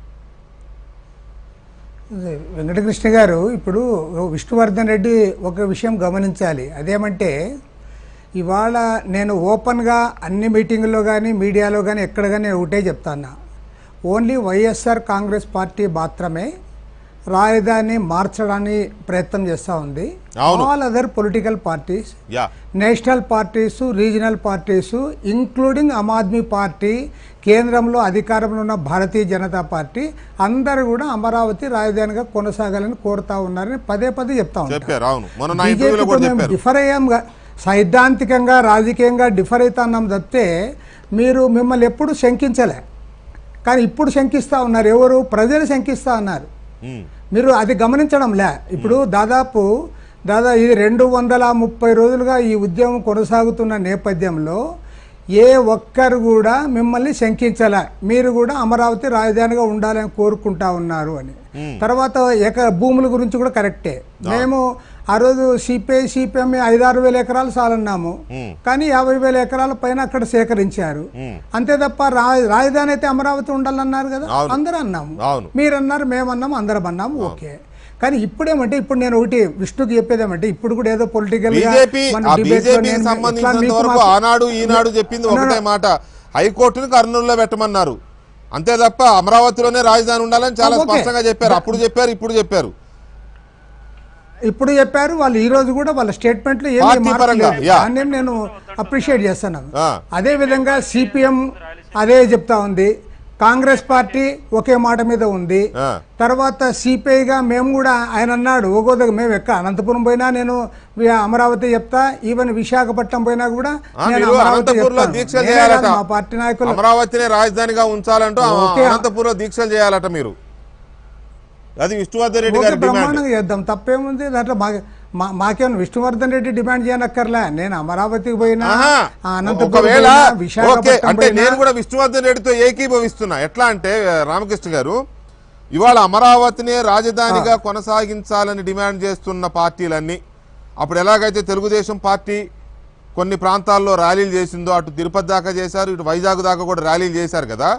అదే, వెంకటకృష్ణ గారు ఇప్పుడు విష్ణువర్ధన్ రెడ్డి ఒక విషయం గమనించాలి అదేమంటే ఇవాళ నేను ఓపెన్గా అన్ని మీటింగుల్లో కానీ మీడియాలో కానీ ఎక్కడ కానీ నేను ఒకటే చెప్తాను ఓన్లీ వైఎస్ఆర్ కాంగ్రెస్ పార్టీ మాత్రమే రాజధాని మార్చడానికి ప్రయత్నం చేస్తూ ఉంది అవును. ఆల్ అదర్ పొలిటికల్ పార్టీస్ యా national parties regional parties including Aam Aadmi party కేంద్రంలో అధికారంలో ఉన్న భారతీయ జనతా పార్టీ అందరూ కూడా అమరావతి రాజధానిగా కొనసాగాలని కోరుతా ఉన్నారని పదే పదే చెప్తా ఉంటారు చెప్పారు అవును మొన్న నా ఇంటర్వ్యూలో కూడా బీజేపీతో మేము చెప్పారు డిఫర్ అయ్యాం గా- సైద్ధాంతికంగా రాజకీయంగా డిఫర్ అవుతున్నాం తప్పితే మీరు మిమ్మల్ని ఎప్పుడు శంకించలే కానీ ఇప్పుడు శంకిస్తా ఉన్నారు ఎవరు ప్రజలు శంకిస్తా ఉన్నారు ఉమ్, మీరు అది గమనించడం లే ఇప్పుడు దాదాపు దాదాపు ఇది రెండు వందల ముప్పై రోజులుగా ఈ ఉద్యమం కొనసాగుతున్న నేపథ్యంలో ఏ ఒక్కరు కూడా మిమ్మల్ని శంకించలే మీరు కూడా అమరావతి రాజధానిగా ఉండాలని కోరుకుంటా ఉన్నారు అని తర్వాత ఎక భూముల గురించి కూడా కరెక్టే మేము ఆ రోజు సిపిఐ సిపిఎం ఐదారు వేల ఎకరాలు చాలన్నాము ఉమ్, కానీ యాభై వేల ఎకరాల పైన అక్కడ సేకరించారు ఉమ్. అంతే తప్ప రా- రాజధాని అయితే అమరావతి ఉండాలన్నారు కదా అవును. అందరూ అన్నాము అవును మీరు అన్నారు మేమన్నాము అందరం అన్నాము ఓకే కానీ ఇప్పుడేమంటే ఇప్పుడు నేను ఒకటి విష్ణుకి చెప్పేదేమంటే ఇప్పుడు కూడా ఏదో పొలిటికల్ బీజేపీ ఆ బీజేపీకి సంబంధించినంత వరకు ఆనాడు ఈనాడు చెప్పింది ఒకటే మాట హైకోర్టుని కర్నూలులో పెట్టమన్నారు అంతే తప్ప అమరావతిలోనే రాజధాని ఉండాలని చాలా ఓకే. స్పష్టంగా చెప్పారు అప్పుడు చెప్పారు ఇప్పుడు చెప్పారు ఇప్పుడు చెప్పారు వాళ్ళు ఈ రోజు కూడా వాళ్ళ స్టేట్మెంట్ లో ఏమీ పార్టీ మార్పు పరంగా, లేదు. యా. దాన్ని నేను అప్రిషియేట్ చేస్తున్నాను ఆ. అదే విధంగా సిపిఎం అదే చెప్తా ఉంది కాంగ్రెస్ పార్టీ ఒకే మాట మీద ఉంది ఆ. తర్వాత సిపిఐగా మేము కూడా ఆయన అన్నాడు ఒక్కోదగ్గ మేము ఎక్క అనంతపురం పోయినా నేను వి- అమరావతి చెప్తా ఈవెన్ విశాఖపట్నం పోయినా కూడా ఆ, నేను మీరు అమరావతి అనంతపూర్లో చెప్తాను. దీక్షలు నేనే చేయాలట కాదు, మా పార్టీ నాయకులు అమరావతినే రాజధానిగా ఉంచాలంటూ ఆ ఓకే. అనంతపూర్లో దీక్షలు చేయాలట మీరు అది విష్ణువర్ధన్ రెడ్డి ఓకే గారి డిమాండ్ బ్రహ్మాండంగా చేద్దాం తప్పేముంది దాంట్లో మా మా- మాకేమైనా విష్ణువర్ధన్ రెడ్డి డిమాండ్ చేయనక్కర్లే నేను అమరావతికి పోయినా ఆహా. ఆ అనంతపురం ఒకవేళ పోయినా, ఓకే విశాఖపట్నం అంటే పోయినా, నేను కూడా విష్ణువర్ధన్ రెడ్డితో ఏకీభవిస్తున్నా ఎట్లా అంటే ఆ, రామకృష్ణ గారు ఇవాళ అమరావతినే రాజధానిగా కొనసాగించాలని డిమాండ్ చేస్తున్న పార్టీలన్నీ అప్పుడు ఎలాగైతే తెలుగుదేశం పార్టీ కొన్ని ప్రాంతాల్లో ర్యాలీలు చేసిందో అటు తిరుపతి దాకా చేశారు ఇటు వైజాగ్ దాకా కూడా ర్యాలీలు చేశారు కదా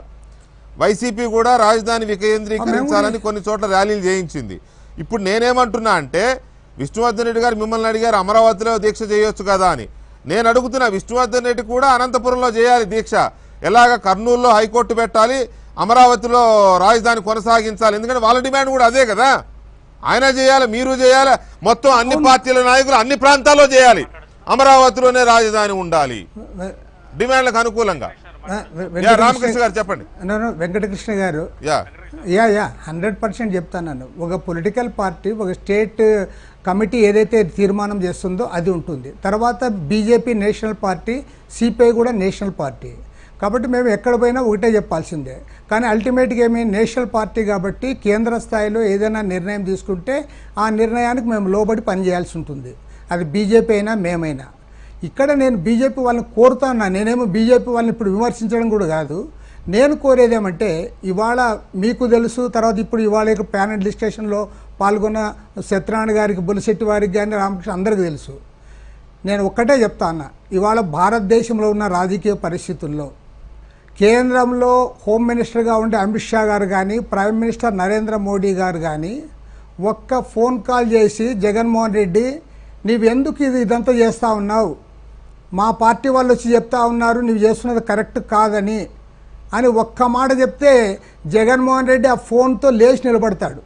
వైసీపీ కూడా రాజధాని వికేంద్రీకరించాలని కొన్ని చోట్ల ర్యాలీలు చేయించింది ఇప్పుడు నేనేమంటున్నా అంటే విష్ణువర్ధన్ రెడ్డి గారు మిమ్మల్ని అడిగారు అమరావతిలో దీక్ష చేయొచ్చు కదా అని నేను అడుగుతున్నా విష్ణువర్ధన్ రెడ్డి కూడా అనంతపురంలో చేయాలి దీక్ష ఎలాగ కర్నూలులో హైకోర్టు పెట్టాలి అమరావతిలో రాజధాని కొనసాగించాలి ఎందుకంటే వాళ్ళ డిమాండ్ కూడా అదే కదా ఆయన చేయాలి మీరు చేయాలి మొత్తం అన్ని పార్టీల నాయకులు అన్ని ప్రాంతాల్లో చేయాలి అమరావతిలోనే రాజధాని ఉండాలి వె- డిమాండ్లకు అనుకూలంగా ఆ, వె- యా వెంకటకృష్ణ రామకృష్ణ గారు చెప్పండి no, no, వెంకటకృష్ణ గారు yeah yeah yeah hundred percent చెప్తాను ఒక పొలిటికల్ పార్టీ ఒక స్టేట్ కమిటీ ఏదైతే తీర్మానం చేస్తుందో అది ఉంటుంది తర్వాత బీజేపీ నేషనల్ పార్టీ సిపిఐ కూడా నేషనల్ పార్టీ కాబట్టి మేము ఎక్కడ పోయినా ఒకటే చెప్పాల్సిందే కానీ అల్టిమేట్గా ఏమి నేషనల్ పార్టీ కాబట్టి కేంద్ర స్థాయిలో ఏదైనా నిర్ణయం తీసుకుంటే ఆ నిర్ణయానికి మేము లోబడి పనిచేయాల్సి ఉంటుంది అది బీజేపీ అయినా మేమైనా ఇక్కడ నేను బీజేపీ వాళ్ళని కోరుతున్నా నేనేమో బీజేపీ వాళ్ళని ఇప్పుడు విమర్శించడం కూడా కాదు నేను కోరేదేమంటే ఇవాళ మీకు తెలుసు తర్వాత ఇప్పుడు ఇవాళ యొక్క ప్యానల్ డిస్కషన్లో పాల్గొన్న సత్యనారాయణ గారికి బులశెట్టి వారికి కానీ రామకృష్ణ అందరికీ తెలుసు నేను ఒక్కటే చెప్తా అన్న ఇవాళ భారతదేశంలో ఉన్న రాజకీయ పరిస్థితుల్లో కేంద్రంలో హోమ్ మినిస్టర్గా ఉండే అమిత్ షా గారు కానీ ప్రైమ్ మినిస్టర్ నరేంద్ర మోడీ గారు కానీ ఒక్క ఫోన్ కాల్ చేసి జగన్మోహన్ రెడ్డి నీవు ఎందుకు ఇది ఇదంతా చేస్తూ ఉన్నావు మా పార్టీ వాళ్ళు వచ్చి చెప్తా ఉన్నారు నువ్వు చేస్తున్నది కరెక్ట్ కాదని అని ఒక్క మాట చెప్తే జగన్మోహన్ రెడ్డి ఆ ఫోన్తో లేచి నిలబడతాడు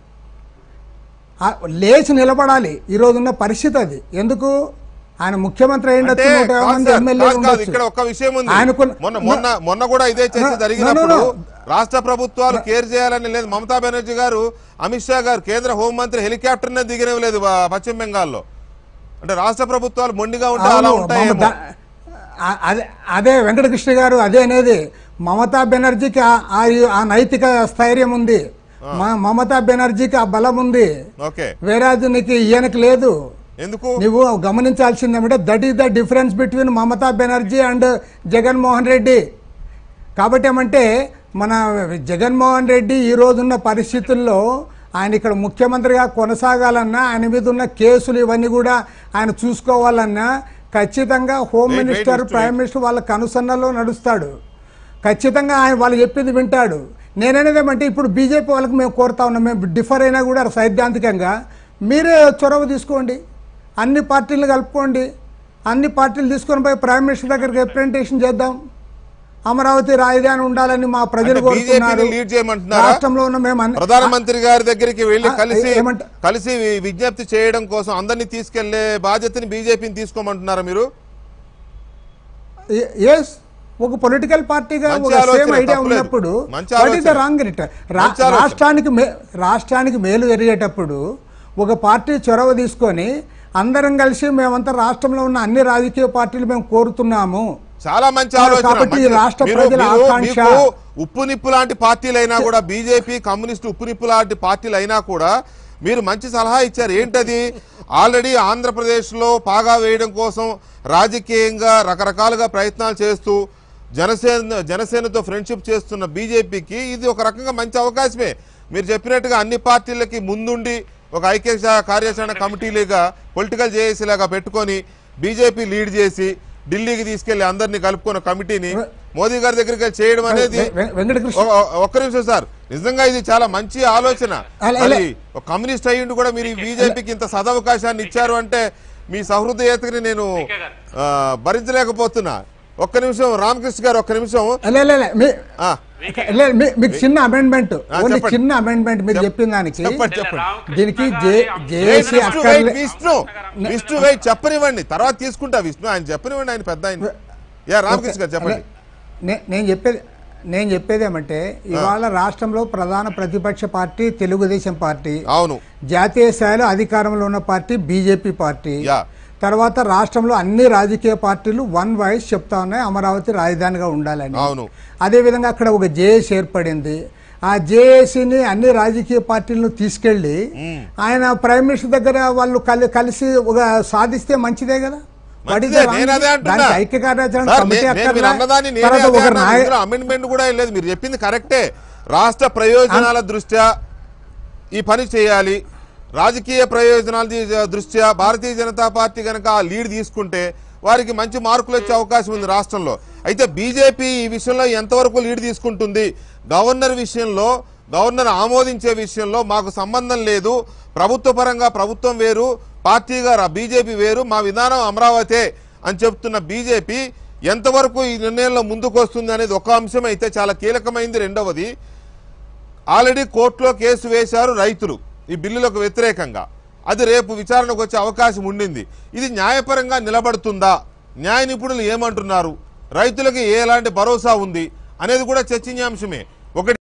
ఆ లేచి నిలబడాలి ఈరోజు ఉన్న పరిస్థితి అది ఎందుకు ఆయన ముఖ్యమంత్రి అంటే అయ్యిండొచ్చు నూట యాభై కాదు మంది సార్, ఎమ్మెల్యేలు కాదు, కాదు, ఉండొచ్చు. ఇక్కడ ఒక విషయం ఉంది ఆయనకున్న- మొన్న మొన్న మొన్న కూడా ఇదే చర్చ No, no, జరిగినప్పుడు no, no. రాష్ట్ర ప్రభుత్వాలు కేర్ చేయాలని లేదు మమతా బెనర్జీ గారు అమిత్ షా గారు కేంద్ర హోంమంత్రి హెలికాప్టర్ నే దిగనివ్వలేదు ప- పశ్చిమ బెంగాల్లో అంటే రాష్ట్ర ప్రభుత్వాలు మొండిగా ఉంటే అలా అవును, ఉంటాయేమో మమత- ఆ- అదే అదే వెంకటకృష్ణ గారు అదే అనేది మమతా బెనర్జీకి ఆ- ఆ- ఆ నైతిక స్థైర్యం ఉంది మ- మమతా బెనర్జీకి ఆ బలం ఉంది ఓకే వేరాజు నీకు ఈయనకి లేదు ఎందుకు నువ్వు గమనించాల్సింది ఏమంటే that is the difference between Mamata Banerjee and Jaganmohan Reddy కాబట్టి ఏమంటే మన జగన్మోహన్ రెడ్డి ఈ రోజున్న పరిస్థితుల్లో ఆయన ఇక్కడ ముఖ్యమంత్రిగా కొనసాగాలన్నా ఆయన మీద ఉన్న కేసులు ఇవన్నీ కూడా ఆయన చూసుకోవాలన్నా ఖచ్చితంగా home Wait, wait, minister wait, prime minister వాళ్ళ కనుసన్నలో నడుస్తాడు ఖచ్చితంగా ఆయన వాళ్ళు చెప్పింది వింటాడు నేననేది ఏమంటే ఇప్పుడు బీజేపీ వాళ్ళకి మేము కోరుతా ఉన్నాం మేము డిఫర్ అయినా కూడా సైద్ధాంతికంగా మీరే చొరవ తీసుకోండి అన్ని పార్టీలు కలుపుకోండి అన్ని పార్టీలు తీసుకొని పోయి ప్రైమ్ మినిస్టర్ దగ్గరికి రిప్రజెంటేషన్ చేద్దాం అమరావతి రాజధాని ఉండాలని మా ప్రజలు అంటే కోరుతున్నారు బీజేపీని లీడ్ చేయమంటున్నారా? రాష్ట్రంలో ఉన్న మేము అన్ని- ప్రధానమంత్రి గారి దగ్గరికి వెళ్ళి ఆ, కలిసి ఏమంట- కలిసి వి- విజ్ఞప్తి చేయడం కోసం అందరినీ తీసుకెళ్లే బాధ్యతని బీజేపీని తీసుకోమంటున్నారా మీరు ఎస్ ఒక పొలిటికల్ పార్టీగా మంచి ఒక ఆలోచన, సేమ్ ఐడియా తప్పులేదు. ఉన్నప్పుడు మంచి వాట్ ఈస్ ద ఆలోచన. రాంగ్ రిటర్న్ మంచి ఆలోచన. రాష్ట్రానికి మే రాష్ట్రానికి మేలు జరిగేటప్పుడు ఒక పార్టీ చొరవ తీసుకొని అందరం కలిసి మేమంతా రాష్ట్రంలో ఉన్న అన్ని రాజకీయ పార్టీలు మేము కోరుతున్నాము చాలా మంచి ఆ, ఆలోచన కాబట్టి మంచి- రాష్ట్ర మీరు- ప్రజల మీరు- ఆకాంక్ష- మీకు ఉప్పు నిప్పు లాంటి పార్టీలైనా కూడా బీజేపీ కమ్యూనిస్ట్ ఉప్పు నిప్పు లాంటి పార్టీలు అయినా కూడా మీరు మంచి సలహా ఇచ్చారు ఏంటది ఆల్రెడీ ఆంధ్రప్రదేశ్లో పాగా వేయడం కోసం రాజకీయంగా రకరకాలుగా ప్రయత్నాలు చేస్తూ జనసేన జనసేనతో ఫ్రెండ్షిప్ చేస్తున్న బీజేపీకి ఇది ఒక రకంగా మంచి అవకాశమే మీరు చెప్పినట్టుగా అన్ని పార్టీలకి ముందుండి ఒక ఐక్య కార్యాచరణ కమిటీలుగా పొలిటికల్ జేఏసీ లాగా పెట్టుకొని బీజేపీ లీడ్ చేసి ఢిల్లీకి తీసుకెళ్లి అందరినీ కలుపుకున్న కమిటీని మోదీ గారి దగ్గరికి వెళ్ళి చేయడం అనేది వె- వె- వెంకటకృష్ణ ఒ- ఒ- ఒక్క నిమిషం సార్ నిజంగా ఇది చాలా మంచి ఆలోచన అలా- మరి అలా- ఒక కమ్యూనిస్ట్ అయ్యుండి కూడా మీరు ఈ బీజేపీకి ఇంత సదవకాశాన్ని ఇచ్చారు అంటే మీ సహృదయతని నేను ఆ, భరించలేకపోతున్నా ఒక్క నిమిషం రామకృష్ణ గారు ఒక్క నిమిషం లే, లే, లే, మీ- ఆ, లే, మీ- మీకు చిన్న అమెండ్మెంట్ ఆ, ఓన్లీ చెప్పండి. చిన్న అమెండ్మెంట్ మీరు చెప్- చెప్పిన దానికి చెప్పండి చెప్పండి దీనికి జే ఏయ్, జేఏసీ విష్ణు, అక్కర్లే వెయిట్, విష్ణు విష్ణు వెయిట్ చెప్పనివ్వండి తర్వాత తీసుకుంటా విష్ణు ఆయన చెప్పనివ్వండి ఆయన పెద్ద ఆయన యా రామకృష్ణ గారు చెప్పండి నే- నేను చెప్పేది నేను చెప్పేది ఏమంటే ఇవాళ రాష్ట్రంలో ప్రధాన ప్రతిపక్ష పార్టీ తెలుగుదేశం పార్టీ అవును జాతీయ స్థాయిలో అధికారంలో ఉన్న పార్టీ బీజేపీ పార్టీ యా. తర్వాత రాష్ట్రంలో అన్ని రాజకీయ పార్టీలు వన్ వాయిస్ చెప్తా ఉన్నాయి అమరావతి రాజధానిగా ఉండాలని అవును. అదేవిధంగా అక్కడ ఒక జేఏసీ ఏర్పడింది ఆ జేఏసీని అన్ని రాజకీయ పార్టీలను తీసుకెళ్లి ఆయన ప్రైమ్ మినిస్టర్ దగ్గర వాళ్ళు కలి కలిసి ఒక సాధిస్తే మంచిదే కదా What is the మంచిదే, wrong? నేను అదే అంటున్నా. దానికి ఐక్య కార్యాచరణ సార్, కమిటీ నే- నేను అక్కర్లే. మీరు అన్నదాన్ని నేనే తర్వాత అదే ఒక అన్నాను. నాయ- ఇందులో అమెండ్మెంట్ కూడా ఏం లేదు మీరు చెప్పింది కరెక్టే రాష్ట్ర ప్రయోజనాల దృష్ట్యా ఈ పని చేయాలి రాజకీయ ప్రయోజనాల ది- దృష్ట్యా భారతీయ జనతా పార్టీ కనుక ఆ లీడ్ తీసుకుంటే వారికి మంచి మార్కులు వచ్చే అవకాశం ఉంది రాష్ట్రంలో అయితే బీజేపీ ఈ విషయంలో ఎంతవరకు లీడ్ తీసుకుంటుంది గవర్నర్ విషయంలో గవర్నర్ ఆమోదించే విషయంలో మాకు సంబంధం లేదు ప్రభుత్వ పరంగా ప్రభుత్వం వేరు పార్టీగా రా- బీజేపీ వేరు మా విధానం అమరావతే అని చెప్తున్న బీజేపీ ఎంతవరకు ఈ నిర్ణయంలో ముందుకు వస్తుంది అనేది ఒక అంశం అయితే చాలా కీలకమైంది రెండవది ఆల్రెడీ కోర్టులో కేసు వేశారు రైతులు ఈ బిల్లులకు వ్యతిరేకంగా అది రేపు విచారణకు వచ్చే అవకాశం ఉండింది ఇది న్యాయపరంగా నిలబడుతుందా న్యాయ నిపుణులు ఏమంటున్నారు రైతులకి ఎలాంటి భరోసా ఉంది అనేది కూడా చర్చనీయాంశమే